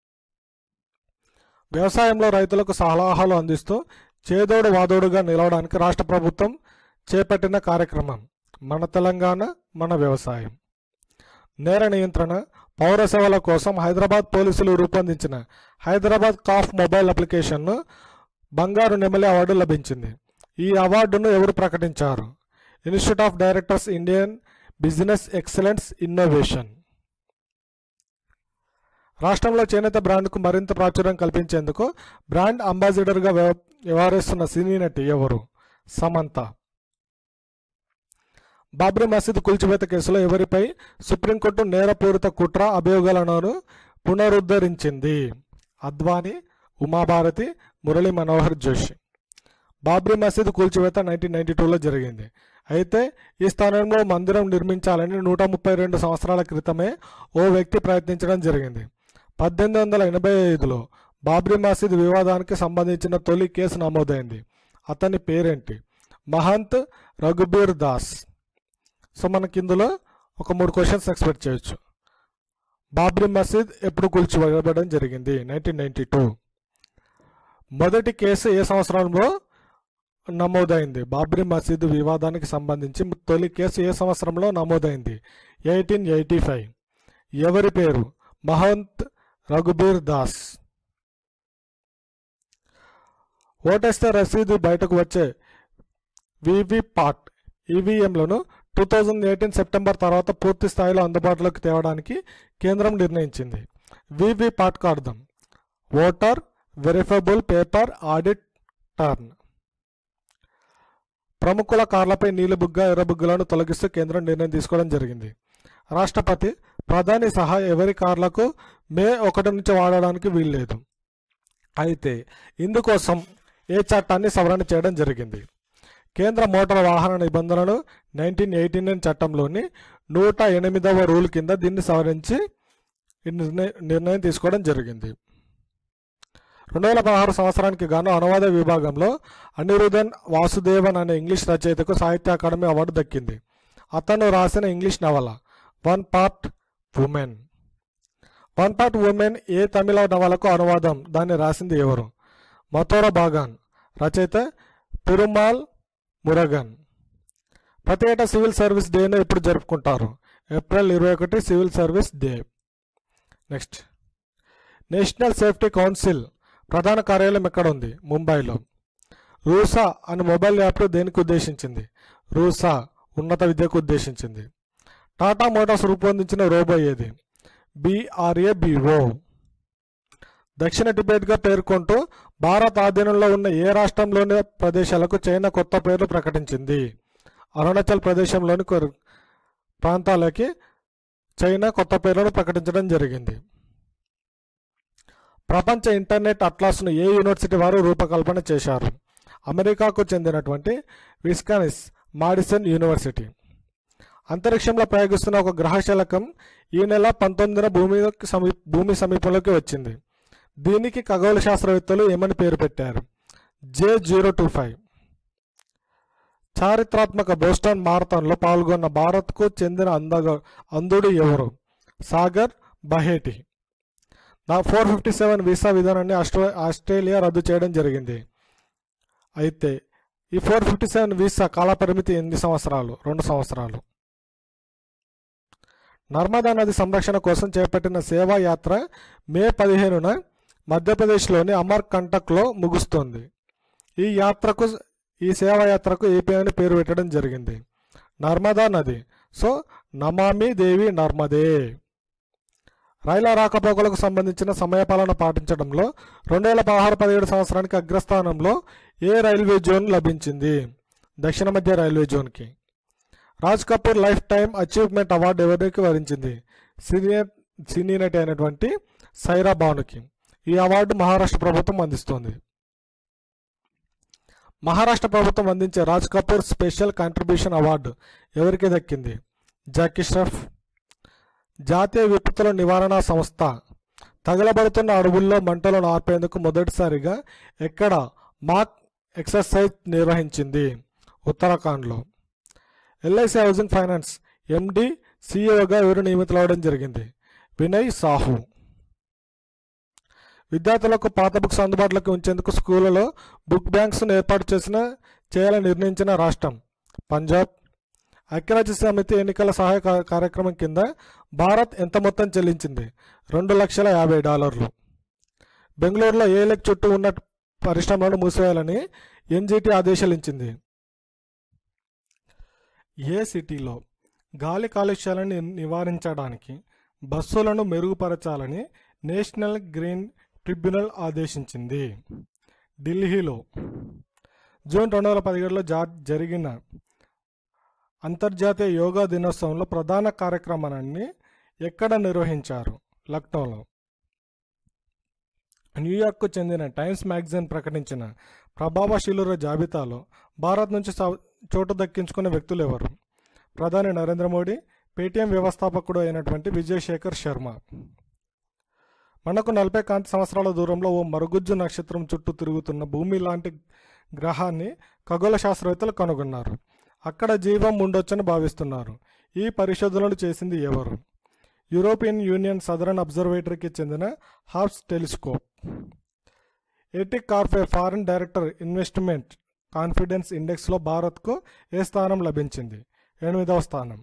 Speaker 1: వ్యవసాయంలో రైతులకు సలహాలు అందిస్తూ చేదోడు వాదోడుగా నిలవడానికి రాష్ట్ర ప్రభుత్వం చేపట్టిన కార్యక్రమం మన తెలంగాణ మన వ్యవసాయం నేర నియంత్రణ పౌర సేవల కోసం హైదరాబాద్ పోలీసులు రూపొందించిన హైదరాబాద్ కాఫ్ మొబైల్ అప్లికేషన్ను బంగారు నెమలి అవార్డు లభించింది ఈ అవార్డును ఎవరు ప్రకటించారు institute of directors Indian business excellence innovation రాష్ట్రంలో చేనేత బ్రాండ్కు మరింత ప్రాచుర్యం కల్పించేందుకు బ్రాండ్ అంబాసిడర్గా వ్యవ- వ్యవహరిస్తున్న సినీ నటి ఎవరు సమంత బాబ్రీ మసీద్ కూల్చివేత కేసులో ఎవరిపై సుప్రీంకోర్టు నేరపూరిత కుట్ర అభియోగాలను పునరుద్ధరించింది అద్వానీ ఉమాభారతి మురళీ మనోహర్ జోషి బాబ్రీ మసీద్ కూల్చివేత నైన్టీన్ నైన్టీ టూలో జరిగింది అయితే ఈ స్థానంలో మందిరం నిర్మించాలని నూట ముప్పై రెండు సంవత్సరాల క్రితమే ఓ వ్యక్తి ప్రయత్నించడం జరిగింది పద్దెనిమిది వందల ఎనభై ఐదులో బాబ్రీ మసీద్ వివాదానికి సంబంధించిన తొలి కేసు నమోదైంది అతని పేరేంటి మహంత్ రఘుబీర్ దాస్ సో మనకి ఇందులో ఒక మూడు క్వశ్చన్స్ ఎక్స్పెక్ట్ చేయొచ్చు బాబ్రీ మసీద్ ఎప్పుడు కూల్చివేయబడడం జరిగింది నైన్టీన్ నైన్టీ టూ మొదటి కేసు ఏ సంవత్సరంలో నమోదైంది బాబ్రీ మసీదు వివాదానికి సంబంధించి తొలి కేసు ఏ సంవత్సరంలో నమోదైంది ఎయిటీన్ ఎయిటీ ఫైవ్ ఎవరి పేరు మహంత్ రఘుబీర్ దాస్ ఓటేస్తే రసీదు బయటకు వచ్చే వివి పాట్ ఈవీఎంలను టూ థౌజండ్ ఎయిటీన్ సెప్టెంబర్ తర్వాత పూర్తి స్థాయిలో అందుబాటులోకి తేవడానికి కేంద్రం నిర్ణయించింది వివి పాట్ కార్డం voter verifiable paper audit turn ప్రముఖుల కార్లపై నీలిబుగ్గ ఎర్రబుగ్గలను తొలగిస్తూ కేంద్రం నిర్ణయం తీసుకోవడం జరిగింది రాష్ట్రపతి ప్రధాని సహా ఎవరి కార్లకు మే ఒకటి నుంచి వాడడానికి వీల్లేదు అయితే ఇందుకోసం ఏ చట్టాన్ని సవరణ చేయడం జరిగింది కేంద్ర మోటార్ వాహన నిబంధనలు నైన్టీన్ ఎయిటీ నైన్ చట్టంలోని నూట ఎనిమిదవ రూల్ కింద దీన్ని సవరించి ఈ నిర్ణయం నిర్ణయం తీసుకోవడం జరిగింది రెండు వేల పదహారు సంవత్సరానికి గాను అనువాద విభాగంలో అనిరుదన్ వాసుదేవన్ అనే ఇంగ్లీష్ రచయితకు సాహిత్య అకాడమీ అవార్డు దక్కింది అతను రాసిన ఇంగ్లీష్ నవల one part woman one part woman ఏ తమిళ నవలకు అనువాదం దాన్ని రాసింది ఎవరు మథోర బాగాన్ రచయిత పెరుమాల్ మురగన్ ప్రతి ఏటా సివిల్ సర్వీస్ డేను ఎప్పుడు జరుపుకుంటారు ఏప్రిల్ ఇరవై ఒకటి civil service day next national safety council ప్రధాన కార్యాలయం ఎక్కడ ఉంది ముంబైలో రూసా అనే మొబైల్ యాప్ దేనికి ఉద్దేశించింది రూసా ఉన్నత విద్యకు ఉద్దేశించింది టాటా మోటార్స్ రూపొందించిన రోబో ఏది బీఆర్ఏ బిఓ దక్షిణ టిబెట్గా పేర్కొంటూ భారత్ ఆధీనంలో ఉన్న ఏ రాష్ట్రంలోని ప్రదేశాలకు చైనా కొత్త పేర్లు ప్రకటించింది అరుణాచల్ ప్రదేశంలోని కొర్- ప్రాంతాలకి చైనా కొత్త పేర్లను ప్రకటించడం జరిగింది ప్రపంచ ఇంటర్నెట్ అట్లాస్ను ఏ యూనివర్సిటీ వారు రూపకల్పన చేశారు అమెరికాకు చెందినటువంటి విస్కానిస్ మాడిసన్ యూనివర్సిటీ అంతరిక్షంలో ప్రయోగిస్తున్న ఒక గ్రహశలకం ఈ నెల పంతొమ్మిదిన భూమి సమీ భూమి సమీపంలోకి వచ్చింది దీనికి ఖగోళ శాస్త్రవేత్తలు ఏమని పేరు పెట్టారు జే జీరో టూ ఫైవ్ చారిత్రాత్మక బోస్టన్ మారథాన్లో పాల్గొన్న భారత్కు చెందిన అందగ అంధుడు ఎవరు సాగర్ బహేటి నా ఫోర్ ఫిఫ్టీ సెవెన్ వీసా విధానాన్ని ఆస్ట్రే ఆస్ట్రేలియా రద్దు చేయడం జరిగింది అయితే ఈ ఫోర్ ఫిఫ్టీ సెవెన్ వీసా కాలపరిమితి ఎన్ని సంవత్సరాలు రెండు సంవత్సరాలు నర్మదా నది సంరక్షణ కోసం చేపట్టిన సేవా యాత్ర మే పదిహేనున మధ్యప్రదేశ్లోని అమర్ కంటక్లో ముగుస్తోంది ఈ యాత్రకు ఈ సేవా యాత్రకు ఏపీ అని పేరు పెట్టడం జరిగింది నర్మదా నది సో నమామి దేవి నర్మదే రైళ్ల రాకపోకలకు సంబంధించిన సమయపాలన పాటించడంలో రెండు వేల పదహారు పదిహేడు సంవత్సరానికి అగ్రస్థానంలో ఏ రైల్వే జోన్ లభించింది దక్షిణ మధ్య రైల్వే జోన్కి Raj Kapoor lifetime achievement award ఎవరికి వరించింది సీనియర్ సినీ నటి అయినటువంటి సైరా బానుకి ఈ అవార్డు మహారాష్ట్ర ప్రభుత్వం అందిస్తోంది మహారాష్ట్ర ప్రభుత్వం అందించే Raj Kapoor special contribution award ఎవరికి దక్కింది జాకీ ష్రఫ్ జాతీయ విపత్తుల నివారణ సంస్థ తగలబడుతున్న అడవుల్లో మంటలను ఆర్పేందుకు మొదటిసారిగా ఎక్కడ మాక్ ఎక్సర్సైజ్ నిర్వహించింది ఉత్తరాఖండ్లో ఎల్ఐసి హౌసింగ్ ఫైనాన్స్ ఎండి సిఇఓగా ఎవరు నియమితులవడం జరిగింది వినయ్ సాహు విద్యార్థులకు పాత బుక్స్ అందుబాటులోకి ఉంచేందుకు స్కూళ్ళలో బుక్ బ్యాంక్స్ను ఏర్పాటు చేసిన చేయాలని నిర్ణయించిన రాష్ట్రం పంజాబ్ ఐక్యరాజ్య సమితి ఎన్నికల సహాయ కా- కార్యక్రమం కింద భారత్ ఎంత మొత్తం చెల్లించింది రెండు లక్షల యాభై డాలర్లు బెంగళూరులో ఏలెక్ చుట్టూ ఉన్న పరిశ్రమలను మూసివేయాలని ఎన్జిటి ఆదేశాలించింది ఏ సిటీలో గాలి కాలుష్యాలను ని- నివారించడానికి బస్సులను మెరుగుపరచాలని నేషనల్ గ్రీన్ ట్రిబ్యునల్ ఆదేశించింది ఢిల్లీలో జూన్ రెండు వేల పదిహేడులో జా జరిగిన అంతర్జాతీయ యోగా దినోత్సవంలో ప్రధాన కార్యక్రమాన్ని ఎక్కడ నిర్వహించారు లక్నోలో న్యూయార్క్కు చెందిన టైమ్స్ మ్యాగజైన్ ప్రకటించిన ప్రభావశీలుర జాబితాలో భారత్ నుంచి సా- చోటు దక్కించుకున్న వ్యక్తులు ఎవరు ప్రధాని నరేంద్ర మోడీ పేటీఎం వ్యవస్థాపకుడు అయినటువంటి విజయ్ శేఖర్ శర్మ మనకు నలభై కాంతి సంవత్సరాల దూరంలో ఓ మరుగుజ్జు నక్షత్రం చుట్టూ తిరుగుతున్న భూమి లాంటి గ్రహాన్ని ఖగోళ శాస్త్రవేత్తలు కనుగొన్నారు అక్కడ జీవం ఉండొచ్చని భావిస్తున్నారు ఈ పరిశోధనలు చేసింది ఎవరు యూరోపియన్ యూనియన్ సదరన్ అబ్జర్వేటరీకి చెందిన హార్ప్స్ టెలిస్కోప్ ఎటిక్ కార్పే ఫారిన్ డైరెక్టర్ ఇన్వెస్ట్మెంట్ కాన్ఫిడెన్స్ ఇండెక్స్లో భారత్కు ఏ స్థానం లభించింది ఎనిమిదవ స్థానం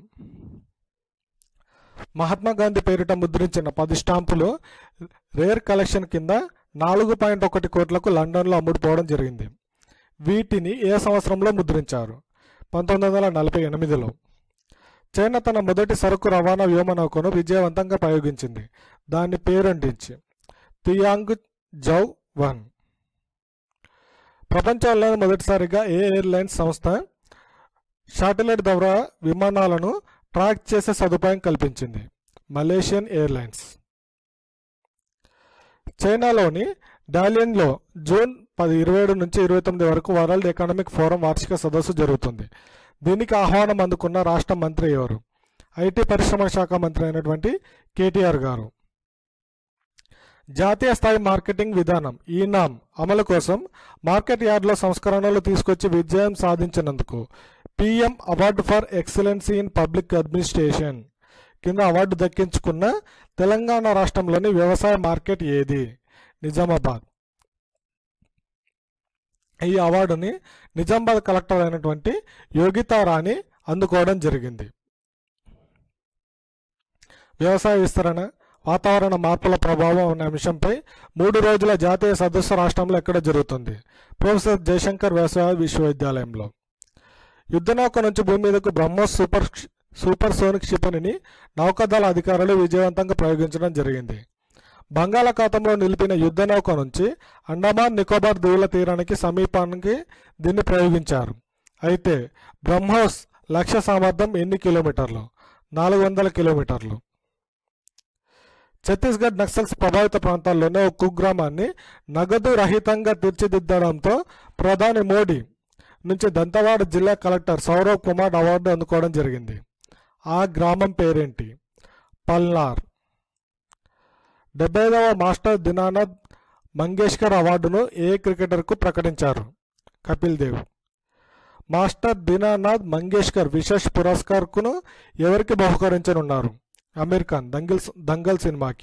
Speaker 1: మహాత్మా గాంధీ పేరిట ముద్రించిన పది స్టాంపులు రేర్ కలెక్షన్ కింద నాలుగు పాయింట్ ఒకటి కోట్లకు లండన్లో అమ్ముడుపోవడం జరిగింది వీటిని ఏ సంవత్సరంలో ముద్రించారు పంతొమ్మిది వందల నలభై ఎనిమిదిలో చైనా తన మొదటి సరుకు రవాణా వ్యోమనౌకను విజయవంతంగా ప్రయోగించింది దాని పేరంటించి తియాంగ్ జౌ వన్ ప్రపంచంలోనే మొదటిసారిగా ఏ ఎయిర్లైన్స్ సంస్థ శాటిలైట్ ద్వారా విమానాలను ట్రాక్ చేసే సదుపాయం కల్పించింది మలేషియన్ ఎయిర్లైన్స్ చైనాలోని డాలియన్లో జూన్ పది ఇరవై ఏడు నుంచి ఇరవై తొమ్మిది వరకు వరల్డ్ ఎకనామిక్ ఫోరం వార్షిక సదస్సు జరుగుతుంది దీనికి ఆహ్వానం అందుకున్న రాష్ట్ర మంత్రి ఎవరు ఐటీ పరిశ్రమల శాఖ మంత్రి అయినటువంటి కేటీఆర్ గారు జాతీయ స్థాయి మార్కెటింగ్ విధానం ఈనామ్ అమలు కోసం మార్కెట్ యార్డ్లో సంస్కరణలు తీసుకొచ్చి విజయం సాధించినందుకు PM award for excellency in public administration కింద అవార్డు దక్కించుకున్న తెలంగాణ రాష్ట్రంలోని వ్యవసాయ మార్కెట్ ఏది నిజామాబాద్ ఈ అవార్డుని నిజామాబాద్ కలెక్టర్ అయినటువంటి యోగితా రాణి అందుకోవడం జరిగింది వ్యవసాయ విస్తరణ వాతావరణ మార్పుల ప్రభావం అనే అంశంపై మూడు రోజుల జాతీయ సదస్సు రాష్ట్రంలో ఎక్కడ జరుగుతుంది ప్రొఫెసర్ జయశంకర్ వ్యవసాయ విశ్వవిద్యాలయంలో యుద్ధనౌక నుంచి భూమి మీదకు బ్రహ్మోస్ సూపర్ సూపర్ సోనిక్ క్షిపణిని నౌకాదళ అధికారులు విజయవంతంగా ప్రయోగించడం జరిగింది బంగాళాఖాతంలో నిలిపిన యుద్ధనౌక నుంచి అండమాన్ నికోబార్ దీవుల తీరానికి సమీపానికి దీన్ని ప్రయోగించారు అయితే బ్రహ్మోస్ లక్ష్య సామర్థ్యం ఎన్ని కిలోమీటర్లు నాలుగు వందల కిలోమీటర్లు ఛత్తీస్గఢ్ నక్సల్స్ ప్రభావిత ప్రాంతాల్లోనే ఒక కుగ్రామాన్ని నగదు రహితంగా తీర్చిదిద్దడంతో ప్రధాని మోడీ నుంచి దంతవాడ జిల్లా కలెక్టర్ సౌరవ్ కుమార్ అవార్డు అందుకోవడం జరిగింది ఆ గ్రామం పేరేంటి పల్నార్ డెబ్బైదవ మాస్టర్ దినానాథ్ మంగేష్కర్ అవార్డును ఏ క్రికెటర్కు ప్రకటించారు కపిల్ దేవ్ మాస్టర్ దీనానాథ్ మంగేష్కర్ విశేష్ పురస్కార్కును ఎవరికి బహుకరించనున్నారు అమీర్ ఖాన్ దంగల్ దంగల్ సినిమాకి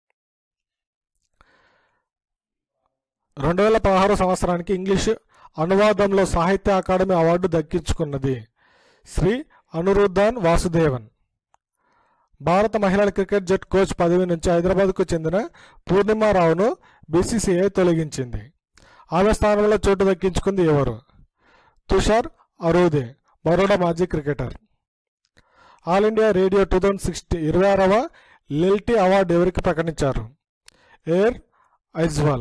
Speaker 1: రెండు వేల పదహారు సంవత్సరానికి ఇంగ్లీష్ అనువాదంలో సాహిత్య అకాడమీ అవార్డు దక్కించుకున్నది శ్రీ అనురుద్ధాన్ వాసుదేవన్ భారత మహిళల క్రికెట్ జట్ కోచ్ పదవి నుంచి హైదరాబాద్కు చెందిన పూర్ణిమారావును బీసీసీఐ తొలగించింది ఆమె స్థానంలో చోటు దక్కించుకుంది ఎవరు తుషార్ అరోదే బరోడా మాజీ cricketer all India radio two thousand sixty ఇరవై ఆరవ లిల్టీ అవార్డు ఎవరికి ప్రకటించారు ఎయిర్ ఐజ్వాల్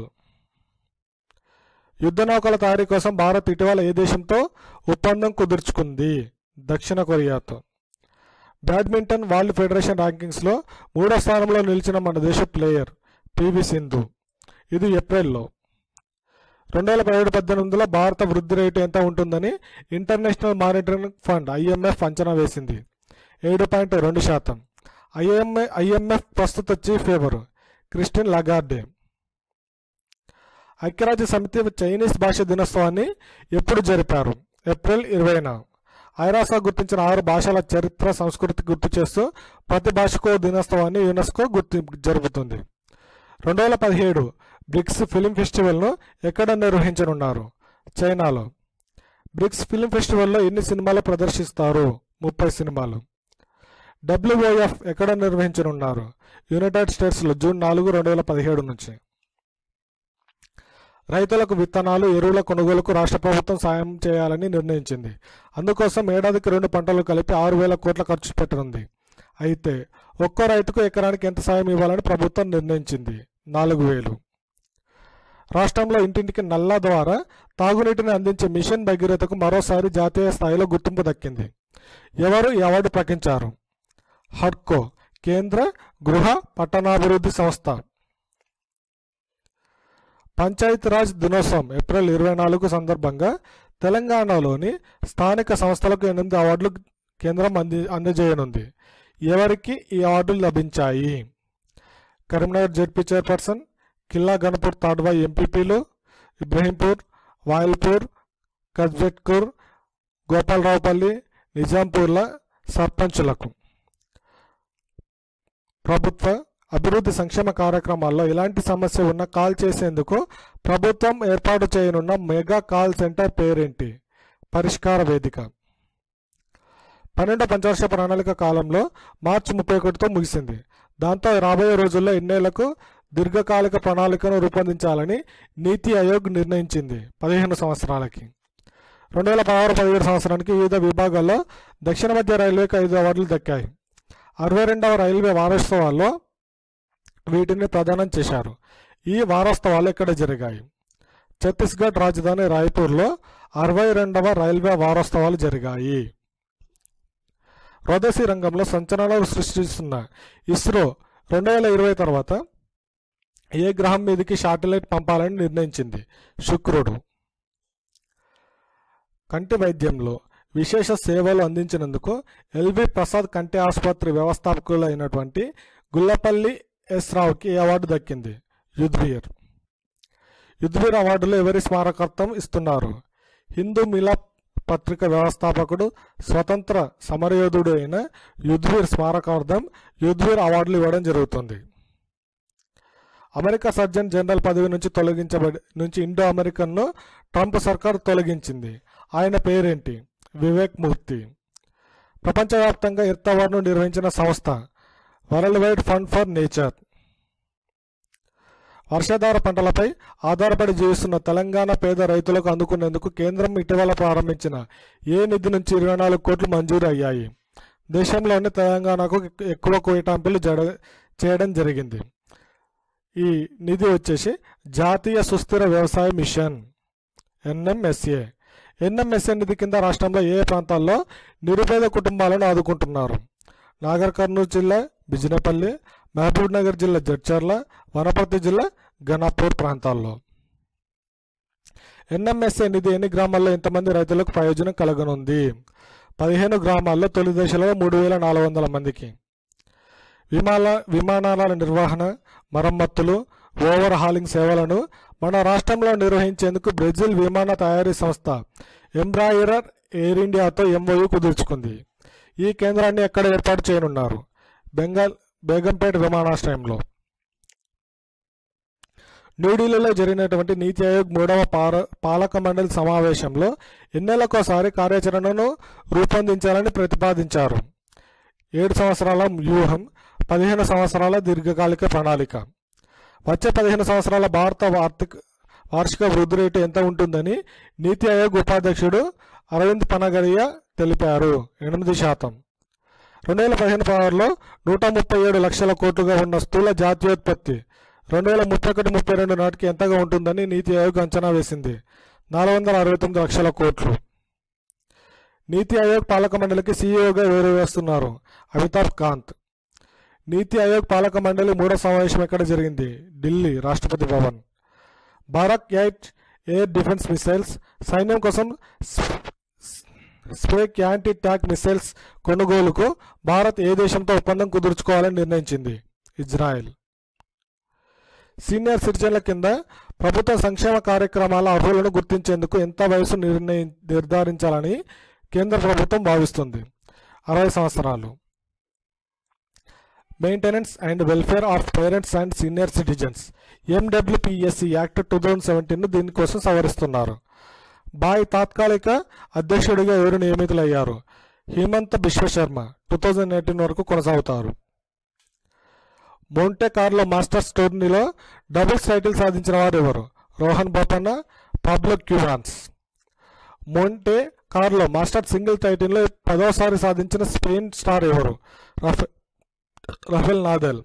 Speaker 1: యుద్ధ నౌకల తయారీ కోసం భారత్ ఇటీవల ఏ దేశంతో ఒప్పందం కుదుర్చుకుంది దక్షిణ కొరియాతో బ్యాడ్మింటన్ వరల్డ్ ఫెడరేషన్ ర్యాంకింగ్స్లో మూడో స్థానంలో నిలిచిన మన దేశ ప్లేయర్ పివి సింధు ఇది ఏప్రిల్లో రెండు వేల పదిహేడు పద్దెనిమిదిలో భారత వృద్ధి రేటు ఎంత ఉంటుందని ఇంటర్నేషనల్ మానిటరింగ్ ఫండ్ ఐఎంఎఫ్ అంచనా వేసింది ఏడు పాయింట్ రెండు శాతం ఐఎంఏ ఐఎంఎఫ్ ప్రస్తుత చీఫ్ ఎవరు క్రిస్టిన్ లగార్డే ఐక్యరాజ్య సమితి చైనీస్ భాష దినోత్సవాన్ని ఎప్పుడు జరిపారు ఏప్రిల్ ఇరవైన ఐరాస గుర్తించిన ఆరు భాషల చరిత్ర సంస్కృతి గుర్తు చేస్తూ ప్రతి భాషకో దినోత్సవాన్ని యునెస్కో గుర్తి జరుపుతుంది రెండు వేల పదిహేడు బ్రిక్స్ ఫిలిం ఫెస్టివల్ను ఎక్కడ నిర్వహించనున్నారు చైనాలో బ్రిక్స్ ఫిలిం ఫెస్టివల్లో ఎన్ని సినిమాలు ప్రదర్శిస్తారు ముప్పై సినిమాలు డబ్ల్యూఓఎఫ్ ఎక్కడ నిర్వహించనున్నారు యునైటెడ్ స్టేట్స్లో జూన్ నాలుగు రెండు వేల పదిహేడు నుంచి రైతులకు విత్తనాలు ఎరువుల కొనుగోలుకు రాష్ట్ర ప్రభుత్వం సాయం చేయాలని నిర్ణయించింది అందుకోసం ఏడాదికి రెండు పంటలు కలిపి ఆరు వేల కోట్ల ఖర్చు పెట్టనుంది అయితే ఒక్కో రైతుకు ఎకరానికి ఎంత సాయం ఇవ్వాలని ప్రభుత్వం నిర్ణయించింది నాలుగు వేలు రాష్ట్రంలో ఇంటింటికి నల్లా ద్వారా తాగునీటిని అందించే మిషన్ భగీరథకు మరోసారి జాతీయ స్థాయిలో గుర్తింపు దక్కింది ఎవరు ఈ అవార్డు ప్రకటించారు హడ్కో కేంద్ర గృహ పట్టణాభివృద్ధి సంస్థ పంచాయతీరాజ్ దినోత్సవం ఏప్రిల్ ఇరవై నాలుగు సందర్భంగా తెలంగాణలోని స్థానిక సంస్థలకు ఎనిమిది అవార్డులు కేంద్రం అంది అందజేయనుంది ఎవరికి ఈ అవార్డులు లభించాయి కరీంనగర్ జెడ్పీ చైర్పర్సన్ కిల్లా గణపూర్ తాడ్వా ఎంపీపీలు ఇబ్రహీంపూర్ వాయిల్పూర్ కజ్బెట్కూర్ గోపాలరావుపల్లి నిజాంపూర్ల సర్పంచులకు ప్రభుత్వ అభివృద్ధి సంక్షేమ కార్యక్రమాల్లో ఎలాంటి సమస్య ఉన్నా కాల్ చేసేందుకు ప్రభుత్వం ఏర్పాటు చేయనున్న మెగా కాల్ సెంటర్ పేరేంటి పరిష్కార వేదిక పన్నెండో పంచవర్ష ప్రణాళిక కాలంలో మార్చి ముప్పై ఒకటితో ముగిసింది దాంతో రాబోయే రోజుల్లో ఎన్నేళ్లకు దీర్ఘకాలిక ప్రణాళికను రూపొందించాలని నీతి ఆయోగ్ నిర్ణయించింది పదిహేను సంవత్సరాలకి రెండు వేల పదహారు పదిహేడు సంవత్సరానికి వివిధ విభాగాల్లో దక్షిణ మధ్య రైల్వేకి ఐదు అవార్డులు దక్కాయి అరవై రెండవ రైల్వే వారోత్సవాల్లో వీటిని ప్రదానం చేశారు ఈ వారోత్సవాలు ఎక్కడ జరిగాయి ఛత్తీస్గఢ్ రాజధాని రాయ్పూర్లో అరవై రెండవ రైల్వే వారోత్సవాలు జరిగాయి స్వదేశీ రంగంలో సంచలనాలు సృష్టిస్తున్న ఇస్రో రెండు వేల ఇరవై తర్వాత ఏ గ్రహం మీదకి శాటిలైట్ పంపాలని నిర్ణయించింది శుక్రుడు కంటి వైద్యంలో విశేష సేవలు అందించినందుకు ఎల్వి ప్రసాద్ కంటి ఆసుపత్రి వ్యవస్థాపకులు అయినటువంటి గుల్లపల్లి ఎస్ రావుకి ఈ అవార్డు దక్కింది యుద్వీర్ యుద్వీర్ అవార్డులు ఎవరి స్మారకార్థం ఇస్తున్నారు హిందూ మిలాప్ పత్రిక వ్యవస్థాపకుడు స్వతంత్ర సమరయోధుడు అయిన యుద్వీర్ స్మారకార్థం యుద్వీర్ అవార్డులు ఇవ్వడం జరుగుతుంది అమెరికా సర్జన్ జనరల్ పదవి నుంచి తొలగించబడి నుంచి ఇండో అమెరికన్ను ట్రంప్ సర్కార్ తొలగించింది ఆయన పేరేంటి వివేక్ మూర్తి ప్రపంచవ్యాప్తంగా ఎర్త్ అవార్డును నిర్వహించిన సంస్థ world wide fund for nature వర్షాధార పంటలపై ఆధారపడి జీవిస్తున్న తెలంగాణ పేద రైతులకు అందుకునేందుకు కేంద్రం ఇటీవల ప్రారంభించిన ఏ నిధి నుంచి ఇరవై నాలుగు కోట్లు మంజూరు అయ్యాయి దేశంలోని తెలంగాణకు ఎక్కువ కోయిటాంపులు జడ చేయడం జరిగింది ఈ నిధి వచ్చేసి జాతీయ సుస్థిర వ్యవసాయ మిషన్ ఎన్ఎంఎస్ఏ ఎన్ఎంఎస్ఏ నిధి కింద రాష్ట్రంలో ఏ ప్రాంతాల్లో నిరుపేద కుటుంబాలను ఆదుకుంటున్నారు నాగర్ కర్నూలు జిల్లా బిజినపల్లి మహబూబ్ నగర్ జిల్లా జడ్చర్ల వనపర్తి జిల్లా గణపూర్ ప్రాంతాల్లో ఎన్ఎంఎస్ఏ నిధి ఎన్ని గ్రామాల్లో ఎంతమంది రైతులకు ప్రయోజనం కలగనుంది పదిహేను గ్రామాల్లో తొలి దశలో మూడు వేల నాలుగు వందల మందికి విమాన విమానాల నిర్వహణ మరమ్మతులు ఓవర్ హాలింగ్ సేవలను మన రాష్ట్రంలో నిర్వహించేందుకు బ్రెజిల్ విమాన తయారీ సంస్థ ఎంబ్రాయిరర్ ఎయిర్ ఇండియాతో ఎంఓయూ కుదుర్చుకుంది ఈ కేంద్రాన్ని ఎక్కడ ఏర్పాటు చేయనున్నారు బెంగాల్ బేగంపేట విమానాశ్రయంలో న్యూఢిల్లీలో జరిగినటువంటి నీతి ఆయోగ్ మూడవ పార పాలక మండలి సమావేశంలో ఎన్నేళ్లకోసారి కార్యాచరణను రూపొందించాలని ప్రతిపాదించారు ఏడు సంవత్సరాల వ్యూహం పదిహేను సంవత్సరాల దీర్ఘకాలిక ప్రణాళిక వచ్చే పదిహేను సంవత్సరాల భారత ఆర్థిక వార్షిక వృద్ధి రేటు ఎంత ఉంటుందని నీతి ఆయోగ్ ఉపాధ్యక్షుడు అరవింద్ పనగరియా తెలిపారు ఎనిమిది శాతం రెండు వేల పదిహేను పదహారులో నూట ముప్పై ఏడు లక్షల కోట్లుగా ఉన్న స్థూల జాతీయోత్పత్తి రెండు వేల ముప్పై ఒకటి ముప్పై రెండు నాటికి ఎంతగా ఉంటుందని నీతి ఆయోగ్ అంచనా వేసింది నాలుగు వందల అరవై తొమ్మిది లక్షల కోట్లు నీతి ఆయోగ్ పాలక మండలికి సీఈఓగా ఎవరు వేస్తున్నారు అమితాబ్ కాంత్ నీతి ఆయోగ్ పాలక మండలి మూడో సమావేశం ఎక్కడ జరిగింది Delhi Rashtrapati Bhavan Bharat eight air defence missiles సైన్యం కోసం స్పేక్ యాంటీ ట్యాక్ మిసైల్స్ కొనుగోలుకు భారత్ ఏ దేశంతో ఒప్పందం కుదుర్చుకోవాలని నిర్ణయించింది ఇజ్రాయెల్ సీనియర్ సిటిజన్ల కింద ప్రభుత్వ సంక్షేమ కార్యక్రమాల అర్హులను గుర్తించేందుకు ఎంత వయసు నిర్ణయి నిర్ధారించాలని కేంద్ర ప్రభుత్వం భావిస్తుంది అరవై సంవత్సరాలు maintenance and welfare of parents and senior citizens MWPSC act two thousand seventeen దీనికోసం సవరిస్తున్నారు బాయ్ తాత్కాలిక అధ్యక్షుడిగా ఎవరు నియమితులయ్యారు Hemant Biswa Sarma two thousand eighteen వరకు కొనసాగుతారు మోంటే కార్లో మాస్టర్స్ టోర్నీలో డబుల్స్ టైటిల్ సాధించిన వారు ఎవరు Rohan Bopanna Pablo Cuevas Monte Carlo master single టైటిల్లో పదోసారి సాధించిన స్పెయిన్ స్టార్ ఎవరు రఫె రఫెల్ నాదెల్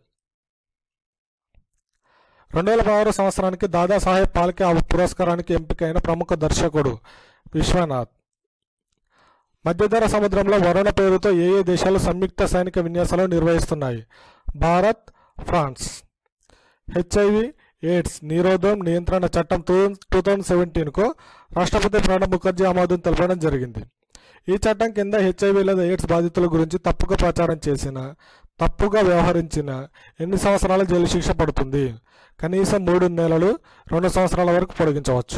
Speaker 1: రెండు వేల పదహారు సంవత్సరానికి దాదాసాహెబ్ పాల్కే ఆ పురస్కారానికి ఎంపికైన ప్రముఖ దర్శకుడు విశ్వనాథ్ మధ్యధర సముద్రంలో వరుణ పేరుతో ఏ ఏ దేశాలు సంయుక్త సైనిక విన్యాసాలు నిర్వహిస్తున్నాయి భారత్ ఫ్రాన్స్ హెచ్ఐవి ఎయిడ్స్ నిరోధం నియంత్రణ చట్టం టూ టూ థౌజండ్ సెవెంటీన్కు రాష్ట్రపతి ప్రణబ్ ముఖర్జీ ఆమోదం తెలపడం జరిగింది ఈ చట్టం కింద హెచ్ఐవి లేదా ఎయిడ్స్ బాధితుల గురించి తప్పుగా ప్రచారం చేసిన తప్పుగా వ్యవహరించిన ఎన్ని సంవత్సరాల జైలు శిక్ష పడుతుంది కనీసం మూడు నెలలు రెండు సంవత్సరాల వరకు పొడిగించవచ్చు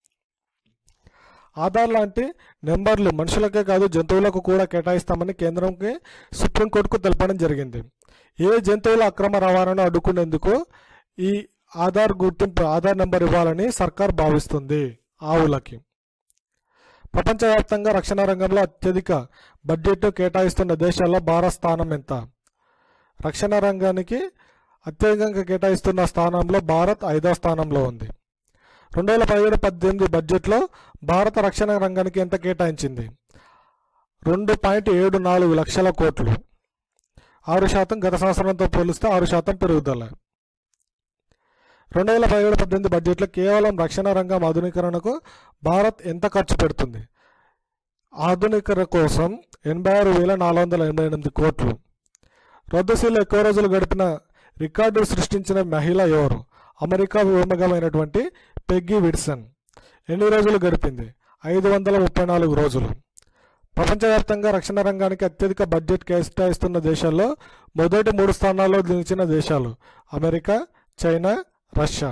Speaker 1: ఆధార్ లాంటి నెంబర్లు మనుషులకే కాదు జంతువులకు కూడా కేటాయిస్తామని కేంద్రంకి సుప్రీంకోర్టుకు తెలపడం జరిగింది ఏ జంతువుల అక్రమ రవాణాను అడ్డుకునేందుకు ఈ ఆధార్ గుర్తింపు ఆధార్ నెంబర్ ఇవ్వాలని సర్కార్ భావిస్తుంది ఆవులకి ప్రపంచవ్యాప్తంగా రక్షణ రంగంలో అత్యధిక బడ్జెట్ కేటాయిస్తున్న దేశాల్లో భారత్ స్థానం ఎంత రక్షణ రంగానికి అత్యధికంగా కేటాయిస్తున్న స్థానంలో భారత్ ఐదో స్థానంలో ఉంది రెండు వేల పదిహేడు పద్దెనిమిది బడ్జెట్లో భారత రక్షణ రంగానికి ఎంత కేటాయించింది రెండు పాయింట్ ఏడు నాలుగు లక్షల కోట్లు ఆరు శాతం గత సంవత్సరంతో పోలిస్తే ఆరు శాతం పెరుగుదల రెండు వేల పదిహేడు పద్దెనిమిది బడ్జెట్లో కేవలం రక్షణ రంగం ఆధునీకరణకు భారత్ ఎంత ఖర్చు పెడుతుంది ఆధునికర కోసం ఎనభై ఆరు వేల నాలుగు వందల ఎనభై ఎనిమిది కోట్లు రద్దుశీలు ఎక్కువ రోజులు గడిపిన రికార్డు సృష్టించిన మహిళ ఎవరు అమెరికా వ్యోమగమైనటువంటి పెగ్గీ విడ్సన్ ఎన్ని రోజులు గడిపింది ఐదు వందల ముప్పై నాలుగు రోజులు ప్రపంచవ్యాప్తంగా రక్షణ రంగానికి అత్యధిక బడ్జెట్ కేటాయిస్తున్న దేశాల్లో మొదటి మూడు స్థానాల్లో నిలిచిన దేశాలు అమెరికా చైనా రష్యా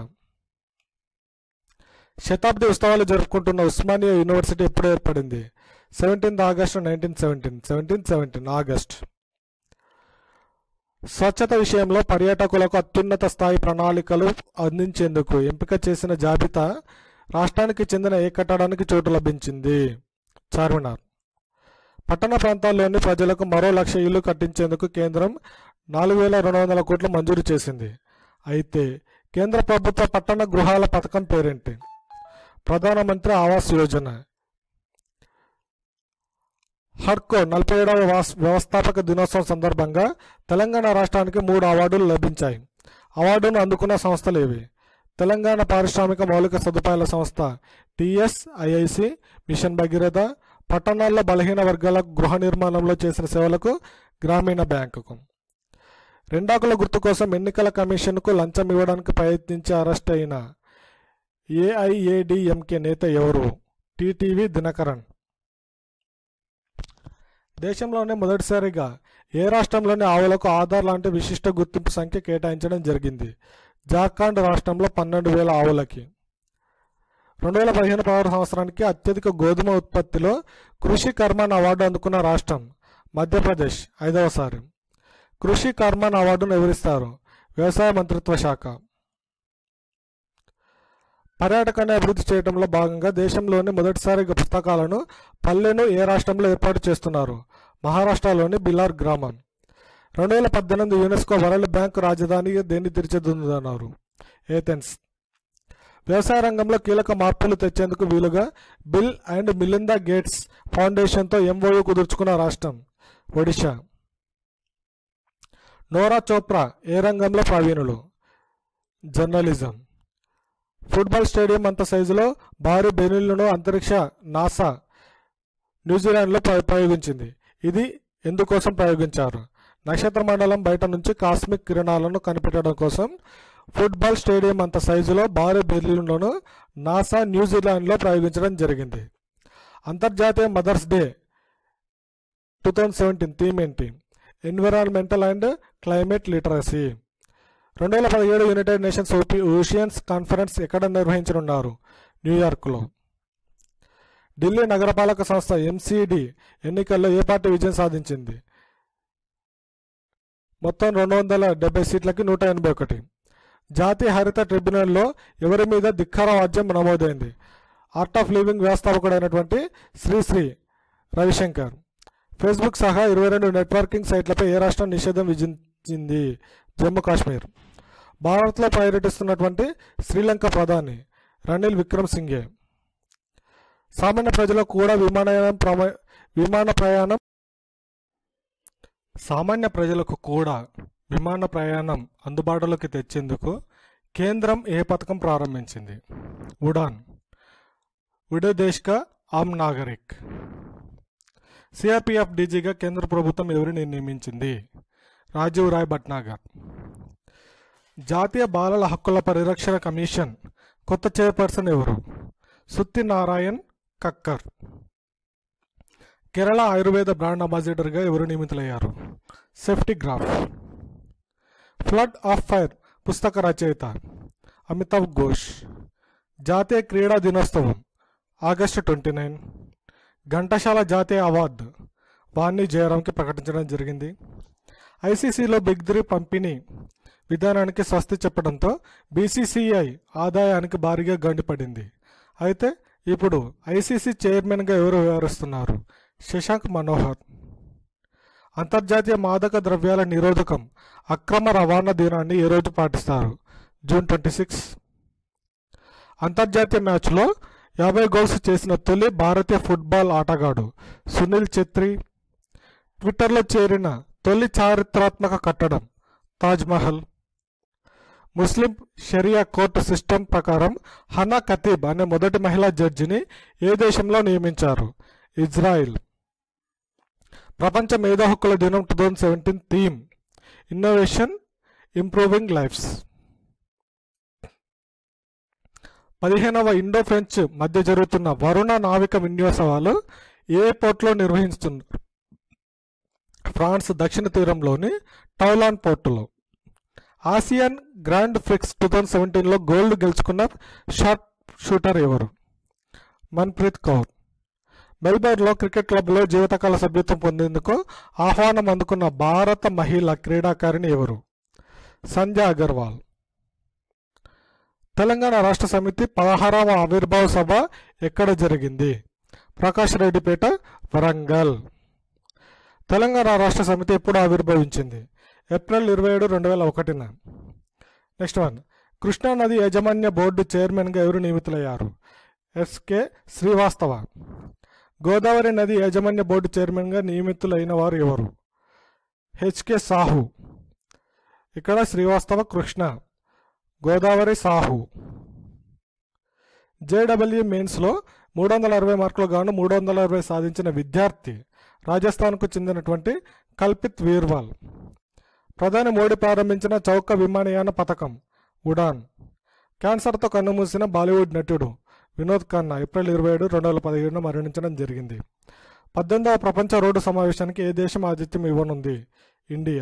Speaker 1: శతాబ్ది ఉత్సవాలు జరుపుకుంటున్న ఉస్మానియా యూనివర్సిటీ ఎప్పుడు ఏర్పడింది seventeenth August nineteen seventeen seventeen seventeen August స్వచ్ఛత విషయంలో పర్యాటకులకు అత్యున్నత స్థాయి ప్రణాళికలు అందించేందుకు ఎంపిక చేసిన జాబితా రాష్ట్రానికి చెందిన ఏ కట్టడానికి చోటు లభించింది చార్మినార్ పట్టణ ప్రాంతాల్లోని ప్రజలకు మరో లక్ష ఇల్లు కట్టించేందుకు కేంద్రం నాలుగు వేల రెండు వందల కోట్లు మంజూరు చేసింది అయితే కేంద్ర ప్రభుత్వ పట్టణ గృహాల పథకం పేరేంటి ప్రధానమంత్రి ఆవాస్ యోజన హడ్కో నలభై ఏడవ వాస్- వ్యవస్థాపక దినోత్సవం సందర్భంగా తెలంగాణ రాష్ట్రానికి మూడు అవార్డులు లభించాయి అవార్డును అందుకున్న సంస్థలు ఏవి తెలంగాణ పారిశ్రామిక మౌలిక సదుపాయాల సంస్థ టిఎస్ఐఐసి మిషన్ భగీరథ పట్టణాల్లో బలహీన వర్గాల గృహ నిర్మాణంలో చేసిన సేవలకు గ్రామీణ బ్యాంకుకు రెండాకుల గుర్తు కోసం ఎన్నికల కమిషన్కు లంచం ఇవ్వడానికి ప్రయత్నించి అరెస్ట్ అయిన ఏఐఏడిఎంకే నేత ఎవరు టీటీవీ దినకరన్ దేశంలోనే మొదటిసారిగా ఏ రాష్ట్రంలోని ఆవులకు ఆధార్ లాంటి విశిష్ట గుర్తింపు సంఖ్య కేటాయించడం జరిగింది జార్ఖండ్ రాష్ట్రంలో పన్నెండు వేల ఆవులకి రెండు వేల పదిహేను పదహారు సంవత్సరానికి అత్యధిక గోధుమ ఉత్పత్తిలో కృషి కర్మాన్ అవార్డు అందుకున్న రాష్ట్రం మధ్యప్రదేశ్ ఐదవసారి కృషి కర్మాన్ అవార్డును ఎవరిస్తారు వ్యవసాయ మంత్రిత్వ శాఖ పర్యాటకాన్ని అభివృద్ధి చేయడంలో భాగంగా దేశంలోని మొదటిసారిగా పుస్తకాలను పల్లెను ఏ రాష్ట్రంలో ఏర్పాటు చేస్తున్నారు మహారాష్ట్రలోని బిలార్ గ్రామం రెండు వేల పద్దెనిమిది యునెస్కో వరల్డ్ బ్యాంక్ రాజధాని దేన్ని తీర్చిదిద్దుతున్నారు ఏథెన్స్ వ్యవసాయ రంగంలో కీలక మార్పులు తెచ్చేందుకు వీలుగా బిల్ అండ్ మిలిందా గేట్స్ ఫౌండేషన్తో ఎంఓయూ కుదుర్చుకున్న రాష్ట్రం ఒడిశా నోరా చోప్రా ఏ రంగంలో ప్రవీణులు జర్నలిజం ఫుట్బాల్ స్టేడియం అంత సైజులో భారీ బెలూన్లను అంతరిక్ష నాసా న్యూజిలాండ్లో ప్ర- ప్రయోగించింది ఇది ఎందుకోసం ప్రయోగించారు నక్షత్ర మండలం బయట నుంచి కాస్మిక్ కిరణాలను కనిపెట్టడం కోసం ఫుట్బాల్ స్టేడియం అంత సైజులో భారీ బెలూన్లను నాసా న్యూజిలాండ్లో ప్రయోగించడం జరిగింది అంతర్జాతీయ mother's day two thousand seventeen theme ఏంటి ఎన్విరాన్మెంటల్ అండ్ క్లైమేట్ లిటరసీ రెండు వేల పదిహేడు United Nations op oceans conference ఎక్కడ నిర్వహించనున్నారు న్యూయార్క్లో ఢిల్లీ నగరపాలక సంస్థ ఎంసీడీ ఎన్నికల్లో ఏ పార్టీ విజయం సాధించింది మొత్తం రెండు వందల డెబ్బై సీట్లకి నూట ఎనభై ఒకటి జాతీయ హరిత ట్రిబ్యునల్లో ఎవరి మీద ధిక్కార వాద్యం నమోదైంది ఆర్ట్ ఆఫ్ లివింగ్ వ్యవస్థాపకుడైనటువంటి శ్రీశ్రీ రవిశంకర్ ఫేస్బుక్ సహా ఇరవై రెండు నెట్వర్కింగ్ సైట్లపై ఏ రాష్ట్రం నిషేధం విధించింది జమ్మూ కాశ్మీర్ భారత్లో పర్యటిస్తున్నటువంటి శ్రీలంక ప్రధాని రనిల్ విక్రమ్ సింఘే సామాన్య ప్రజలకు కూడా విమానయానం ప్రమ విమాన ప్రయాణం సామాన్య ప్రజలకు కూడా విమాన ప్రయాణం అందుబాటులోకి తెచ్చేందుకు కేంద్రం ఏ పథకం ప్రారంభించింది ఉడాన్ ఉడే దేశ్ కా ఆమ్ నాగరిక్ సిఆర్పిఎఫ్ డీజీగా కేంద్ర ప్రభుత్వం ఎవరిని నియమించింది రాజీవ్ రాయ్ భట్నాగర్ జాతీయ బాలల హక్కుల పరిరక్షణ కమిషన్ కొత్త చైర్పర్సన్ ఎవరు సుత్తి నారాయణ్ కక్కర్ కేరళ ఆయుర్వేద బ్రాండ్ అంబాసిడర్గా ఎవరు నియమితులయ్యారు safety graph flood of fire పుస్తక రచయిత అమితాబ్ ఘోష్ జాతీయ క్రీడా దినోత్సవం ఆగస్టు ట్వంటీ నైన్ ఘంటసాల జాతీయ అవార్డు వాణి జయరాంకి ప్రకటించడం జరిగింది ఐసీసీలో బిగ్ త్రీ పంపిణీ విధానానికి స్వస్తి చెప్పడంతో బీసీసీఐ ఆదాయానికి భారీగా గండిపడింది అయితే ఇప్పుడు ఐసీసీ చైర్మన్గా ఎవరు వ్యవహరిస్తున్నారు శశాంక్ మనోహర్ అంతర్జాతీయ మాదక ద్రవ్యాల నిరోధకం అక్రమ రవాణా దినాన్ని ఏ రోజు పాటిస్తారు జూన్ ట్వంటీ సిక్స్ అంతర్జాతీయ మ్యాచ్లో యాభై గోల్స్ చేసిన తొలి భారతీయ ఫుట్బాల్ ఆటగాడు సునీల్ ఛెత్రి ట్విట్టర్లో చేరిన తొలి చారిత్రాత్మక కట్టడం Taj Mahal Muslim sharia court system ప్రకారం హనా ఖతీబ్ అనే మొదటి మహిళా జడ్జిని ఏ దేశంలో నియమించారు ఇజ్రాయిల్ ప్రపంచ మేధా హక్కుల దినం two thousand seventeen theme innovation improving lives పదిహేనవ ఇండో ఫ్రెంచ్ మధ్య జరుగుతున్న వరుణ నావిక విన్యాసవాలు ఏ పోర్ట్లో నిర్వహిస్తున్నారు ఫ్రాన్స్ దక్షిణ తీరంలోని టౌలాన్ పోర్టులో Asian grand prix two thousand సెవెంటీన్లో గోల్డ్ గెలుచుకున్న షార్ట్ షూటర్ ఎవరు మన్ప్రీత్ కౌర్ మెల్బోర్న్లో క్రికెట్ క్లబ్లో జీవితకాల సభ్యత్వం పొందేందుకు ఆహ్వానం అందుకున్న భారత మహిళా క్రీడాకారిణి ఎవరు సంజయ్ అగర్వాల్ తెలంగాణ రాష్ట్ర సమితి పదహారవ ఆవిర్భావ సభ ఎక్కడ జరిగింది ప్రకాష్ రెడ్డిపేట వరంగల్ తెలంగాణ రాష్ట్ర సమితి ఎప్పుడు ఆవిర్భవించింది ఏప్రిల్ ఇరవై ఏడు రెండు వేల ఒకటిన నెక్స్ట్ వన్ కృష్ణానది యాజమాన్య బోర్డు చైర్మన్గా ఎవరు నియమితులయ్యారు ఎస్కే శ్రీవాస్తవ గోదావరి నది యాజమాన్య బోర్డు చైర్మన్గా నియమితులైన వారు ఎవరు హెచ్కే సాహు ఇక్కడ శ్రీవాస్తవ కృష్ణ గోదావరి సాహు జేడబ్ల్యూ మెయిన్స్లో మూడు వందల అరవై మార్కులు గాను మూడు వందల అరవై సాధించిన విద్యార్థి రాజస్థాన్కు చెందినటువంటి కల్పిత్ వీర్వాల్ ప్రధాని మోడీ ప్రారంభించిన చౌక విమానయాన పథకం ఉడాన్ క్యాన్సర్తో కన్నుమూసిన బాలీవుడ్ నటుడు వినోద్ ఖన్నా ఏప్రిల్ ఇరవై ఏడు రెండు వేల పదిహేడున మరణించడం జరిగింది పద్దెనిమిదవ ప్రపంచ రోడ్డు సమావేశానికి ఏ దేశం ఆతిథ్యం ఇవ్వనుంది ఇండియా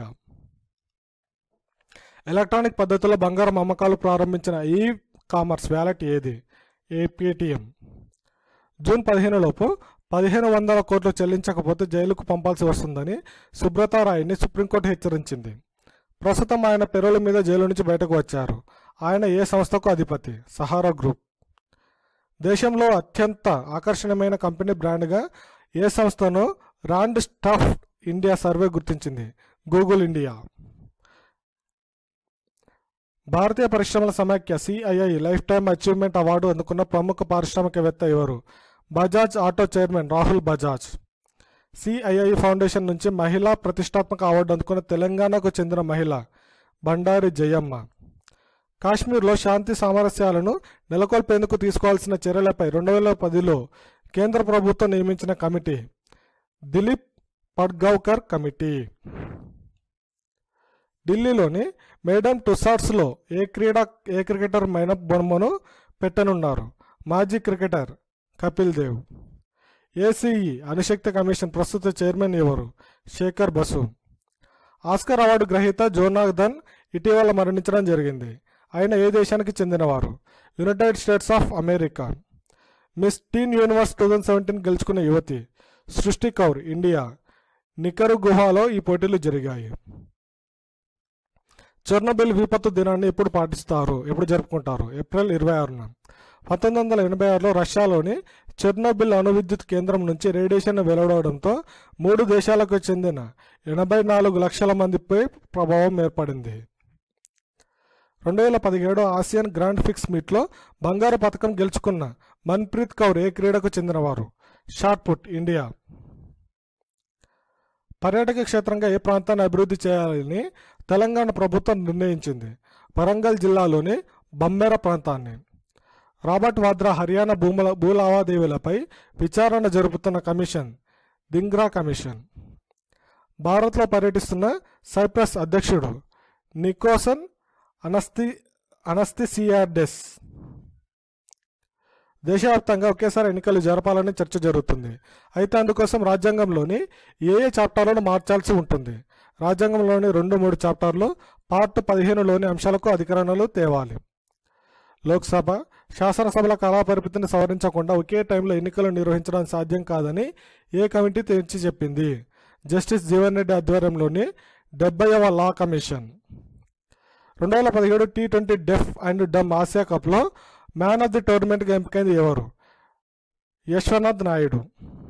Speaker 1: ఎలక్ట్రానిక్ పద్ధతిలో బంగారం అమ్మకాలు ప్రారంభించిన ఈ కామర్స్ వ్యాలెట్ ఏది ఏపీటీఎం జూన్ పదిహేను లోపు పదిహేను వందల కోట్లు చెల్లించకపోతే జైలుకు పంపాల్సి వస్తుందని సుబ్రతా రాయ్ని సుప్రీంకోర్టు హెచ్చరించింది ప్రస్తుతం ఆయన పెరోల మీద జైలు నుంచి బయటకు వచ్చారు ఆయన ఏ సంస్థకు అధిపతి సహారా గ్రూప్ దేశంలో అత్యంత ఆకర్షణీయమైన కంపెనీ బ్రాండ్గా ఏ సంస్థను రాండ్ స్టఫ్ ఇండియా సర్వే గుర్తించింది గూగుల్ ఇండియా భారతీయ పరిశ్రమల సమాఖ్య CII life time achievement award అందుకున్న ప్రముఖ పారిశ్రామికవేత్త ఎవరు Bajaj auto chairman Rahul Bajaj CII foundation నుంచి మహిళా ప్రతిష్టాత్మక అవార్డు అందుకున్న తెలంగాణకు చెందిన మహిళ బండారి జయమ్మ కాశ్మీర్లో శాంతి సామరస్యాలను నెలకొల్పేందుకు తీసుకోవాల్సిన చర్యలపై రెండు వేల పదిలో కేంద్ర ప్రభుత్వం నియమించిన కమిటీ దిలీప్ పడ్గావ్కర్ కమిటీ ఢిల్లీలోని మేడమ్ టుసార్ట్స్లో ఏ క్రీడా ఏ క్రికెటర్ మైన బొమ్మను పెట్టనున్నారు మాజీ క్రికెటర్ కపిల్ దేవ్ ఏసీఈ అణుశక్తి కమిషన్ ప్రస్తుత చైర్మన్ ఎవరు శేఖర్ బసు ఆస్కర్ అవార్డు గ్రహీత జోనాథన్ ఇటీవల మరణించడం జరిగింది ఆయన ఏ దేశానికి చెందినవారు United States of America miss teen universe two thousand seventeen గెలుచుకున్న యువతి సృష్టి కౌర్ ఇండియా నికరు గుహాలో ఈ పోటీలు జరిగాయి చొర్నబిల్ విపత్తు దినాన్ని ఎప్పుడు పాటిస్తారు ఎప్పుడు జరుపుకుంటారు ఏప్రిల్ ఇరవై ఆరున పంతొమ్మిది వందల ఎనభై ఆరులో రష్యాలోని చెర్నోబిల్ అణు విద్యుత్ కేంద్రం నుంచి రేడియేషన్ వెలువడడంతో మూడు దేశాలకు చెందిన ఎనభై నాలుగు లక్షల మందిపై ప్రభావం ఏర్పడింది రెండు వేల పదిహేడు ఆసియన్ గ్రాండ్ ఫిక్స్ మీట్లో బంగారు పథకం గెలుచుకున్న మన్ప్రీత్ కౌర్ ఏ క్రీడకు చెందినవారు షార్ట్ పుట్ ఇండియా పర్యాటక క్షేత్రంగా ఏ ప్రాంతాన్ని అభివృద్ధి చేయాలని తెలంగాణ ప్రభుత్వం నిర్ణయించింది వరంగల్ జిల్లాలోని బమ్మెర ప్రాంతాన్ని రాబర్ట్ వాద్రా హర్యానా భూముల భూ లావాదేవీలపై విచారణ జరుపుతున్న కమిషన్ దింగ్రా కమిషన్ భారత్లో పర్యటిస్తున్న సైప్రస్ అధ్యక్షుడు నికోసన్ అనస్తి అనస్థిసియాడెస్ దేశవ్యాప్తంగా ఒకేసారి ఎన్నికలు జరపాలని చర్చ జరుగుతుంది అయితే అందుకోసం రాజ్యాంగంలోని ఏ ఏ చాప్టర్లను మార్చాల్సి ఉంటుంది రాజ్యాంగంలోని రెండు మూడు చాప్టర్లు పార్ట్ పదిహేనులోని అంశాలకు అధికరణలు తేవాలి లోక్సభ శాసనసభల కళాపరిమితిని సవరించకుండా ఒకే టైంలో ఎన్నికలు నిర్వహించడం సాధ్యం కాదని ఏ కమిటీ తెచ్చి చెప్పింది జస్టిస్ జీవన్ రెడ్డి ఆధ్వర్యంలోని డెబ్బైవ లా కమిషన్ రెండు వేల పదిహేడు T twenty deaf and dumb Asia కప్లో మ్యాన్ ఆఫ్ ది టోర్నమెంట్గా ఎంపికైంది ఎవరు యశ్వనాథ్ నాయుడు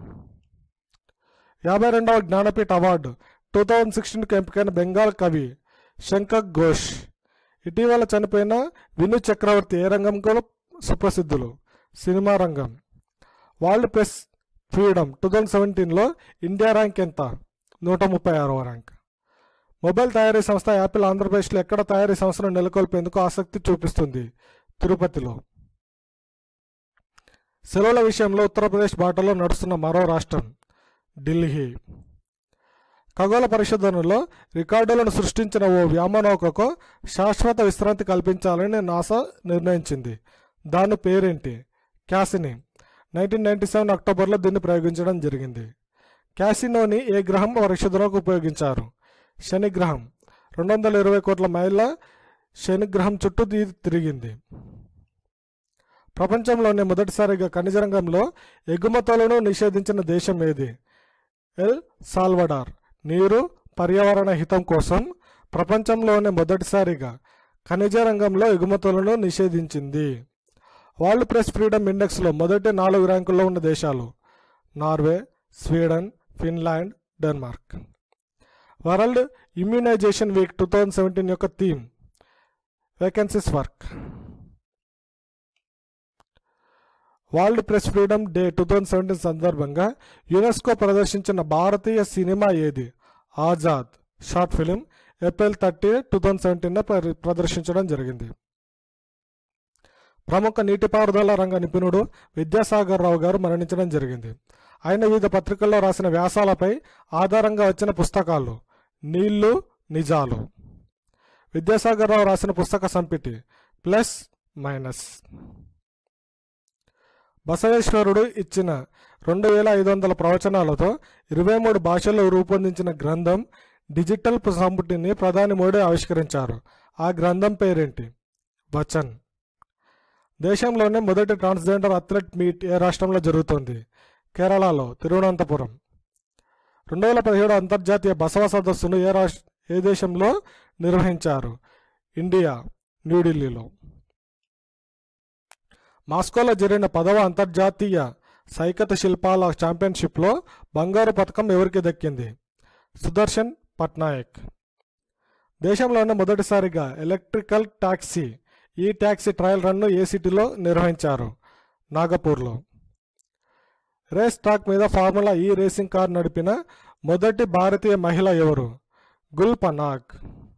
Speaker 1: యాభై రెండవ జ్ఞానపీఠ అవార్డు టూ థౌజండ్ సిక్స్టీన్కి ఎంపికైన బెంగాల్ కవి శంకర్ ఘోష్ ఇటీవల చనిపోయిన విను చక్రవర్తి ఏ రంగంలో సుప్రసిద్ధులు సినిమా రంగం world press freedom two thousand సెవెంటీన్లో ఇండియా ర్యాంక్ ఎంత నూట ముప్పై ఆరవ ర్యాంక్ మొబైల్ తయారీ సంస్థ యాపిల్ ఆంధ్రప్రదేశ్లో ఎక్కడ తయారీ సంస్థను నెలకొల్పేందుకు ఆసక్తి చూపిస్తుంది తిరుపతిలో సెలవుల విషయంలో ఉత్తరప్రదేశ్ బాటలో నడుస్తున్న మరో రాష్ట్రం ఢిల్లీ ఖగోళ పరిశోధనలో రికార్డులను సృష్టించిన ఓ వ్యామనౌకకు శాశ్వత విశ్రాంతి కల్పించాలని నాసా నిర్ణయించింది దాని పేరేంటి క్యాసిని నైన్టీన్ నైన్టీ సెవెన్ అక్టోబర్లో దీన్ని ప్రయోగించడం జరిగింది క్యాసినోని ఏ గ్రహం పరిశోధనకు ఉపయోగించారు శనిగ్రహం రెండు వందల ఇరవై కోట్ల మైళ్ళ శనిగ్రహం చుట్టూ ఇది తిరిగింది ప్రపంచంలోనే మొదటిసారిగా ఖనిజ రంగంలో ఎగుమతులను నిషేధించిన దేశం ఏది ఎల్ సాల్వడార్ నీరు పర్యావరణ హితం కోసం ప్రపంచంలోనే మొదటిసారిగా ఖనిజ రంగంలో ఎగుమతులను నిషేధించింది వరల్డ్ ప్రెస్ ఫ్రీడమ్ ఇండెక్స్లో మొదటి నాలుగు ర్యాంకుల్లో ఉన్న దేశాలు Norway Sweden Finland Denmark world immunization week two thousand seventeen యొక్క theme vaccines work world press freedom day two thousand seventeen సందర్భంగా యునెస్కో ప్రదర్శించిన భారతీయ సినిమా ఏది Azad short film April thirty two thousand seventeen ప్రదర్శించడం జరిగింది ప్రముఖ నీటిపారుదల రంగ నిపుణుడు విద్యాసాగర్ రావు గారు మరణించడం జరిగింది ఆయన వివిధ పత్రికల్లో రాసిన వ్యాసాలపై ఆధారంగా వచ్చిన పుస్తకాలు నీళ్లు నిజాలు విద్యాసాగర్ రావు రాసిన పుస్తక సంపిటి ప్లస్ మైనస్ బసవేశ్వరుడు ఇచ్చిన రెండు వేల ఐదు వందల ప్రవచనాలతో ఇరవై మూడు భాషల్లో రూపొందించిన గ్రంథం డిజిటల్ సంపుటిని ప్రధాని మోడీ ఆవిష్కరించారు ఆ గ్రంథం పేరేంటి వచన్ దేశంలోనే మొదటి ట్రాన్స్జెండర్ అథ్లెట్ మీట్ ఏ రాష్ట్రంలో జరుగుతోంది కేరళలో తిరువనంతపురం రెండు వేల పదిహేడు అంతర్జాతీయ బసవ సదస్సును ఏ రాష్ట్ర ఏ దేశంలో నిర్వహించారు ఇండియా న్యూఢిల్లీలో మాస్కోలో జరిగిన పదవ అంతర్జాతీయ సైకత శిల్పాల ఛాంపియన్షిప్లో బంగారు పథకం ఎవరికి దక్కింది సుదర్శన్ పట్నాయక్ దేశంలోనే మొదటిసారిగా electrical taxi e taxi trial రన్ను ఏ సిటీలో నిర్వహించారు నాగపూర్లో రేస్ ట్రాక్ మీద ఫార్ములా ఈ రేసింగ్ కార్ నడిపిన మొదటి భారతీయ మహిళ ఎవరు గుల్ పనాగ్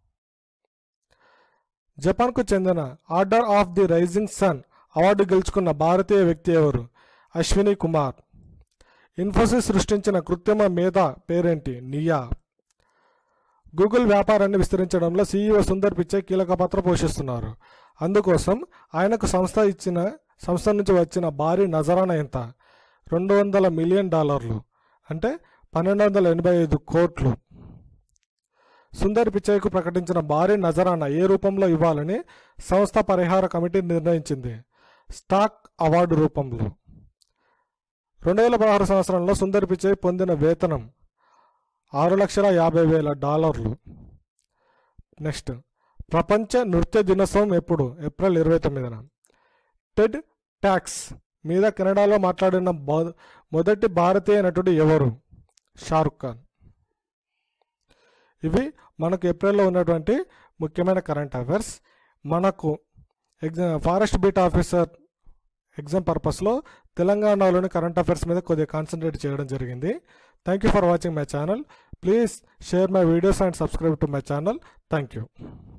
Speaker 1: జపాన్కు చెందిన order of the rising sun award గెలుచుకున్న భారతీయ వ్యక్తి ఎవరు అశ్విని కుమార్ ఇన్ఫోసిస్ సృష్టించిన కృత్రిమ మేధ పేరేంటి నియా గూగుల్ వ్యాపారాన్ని విస్తరించడంలో సీఈఓ సుందర్ పిచ్చై కీలక పాత్ర పోషిస్తున్నారు అందుకోసం ఆయనకు సంస్థ ఇచ్చిన సంస్థ నుంచి వచ్చిన భారీ నజరాన ఎంత రెండు వందల మిలియన్ డాలర్లు అంటే పన్నెండు వందల ఎనభై ఐదు కోట్లు సుందర్ పిచ్చయ్కు ప్రకటించిన భారీ నజరాన ఏ రూపంలో ఇవ్వాలని సంస్థ పరిహార కమిటీ నిర్ణయించింది స్టాక్ అవార్డు రూపంలో రెండు వేల పదహారు సంవత్సరంలో సుందర్ పిచ్చయ్ పొందిన వేతనం ఆరు లక్షల యాభై వేల డాలర్లు నెక్స్ట్ ప్రపంచ నృత్య దినోత్సవం ఎప్పుడు ఏప్రిల్ ఇరవై తొమ్మిదిన టెడ్ ట్యాక్స్ మీద కెనడాలో మాట్లాడిన బా- మొదటి భారతీయ నటుడు ఎవరు షారుఖ్ ఖాన్ ఇవి మనకు ఏప్రిల్లో ఉన్నటువంటి ముఖ్యమైన కరెంట్ అఫైర్స్ మనకు exam forest beat officer exam పర్పస్లో తెలంగాణలోని కరెంట్ అఫైర్స్ మీద కొద్దిగా కాన్సన్ట్రేట్ చేయడం జరిగింది thank you for watching my channel please share my videos and subscribe to my channel thank you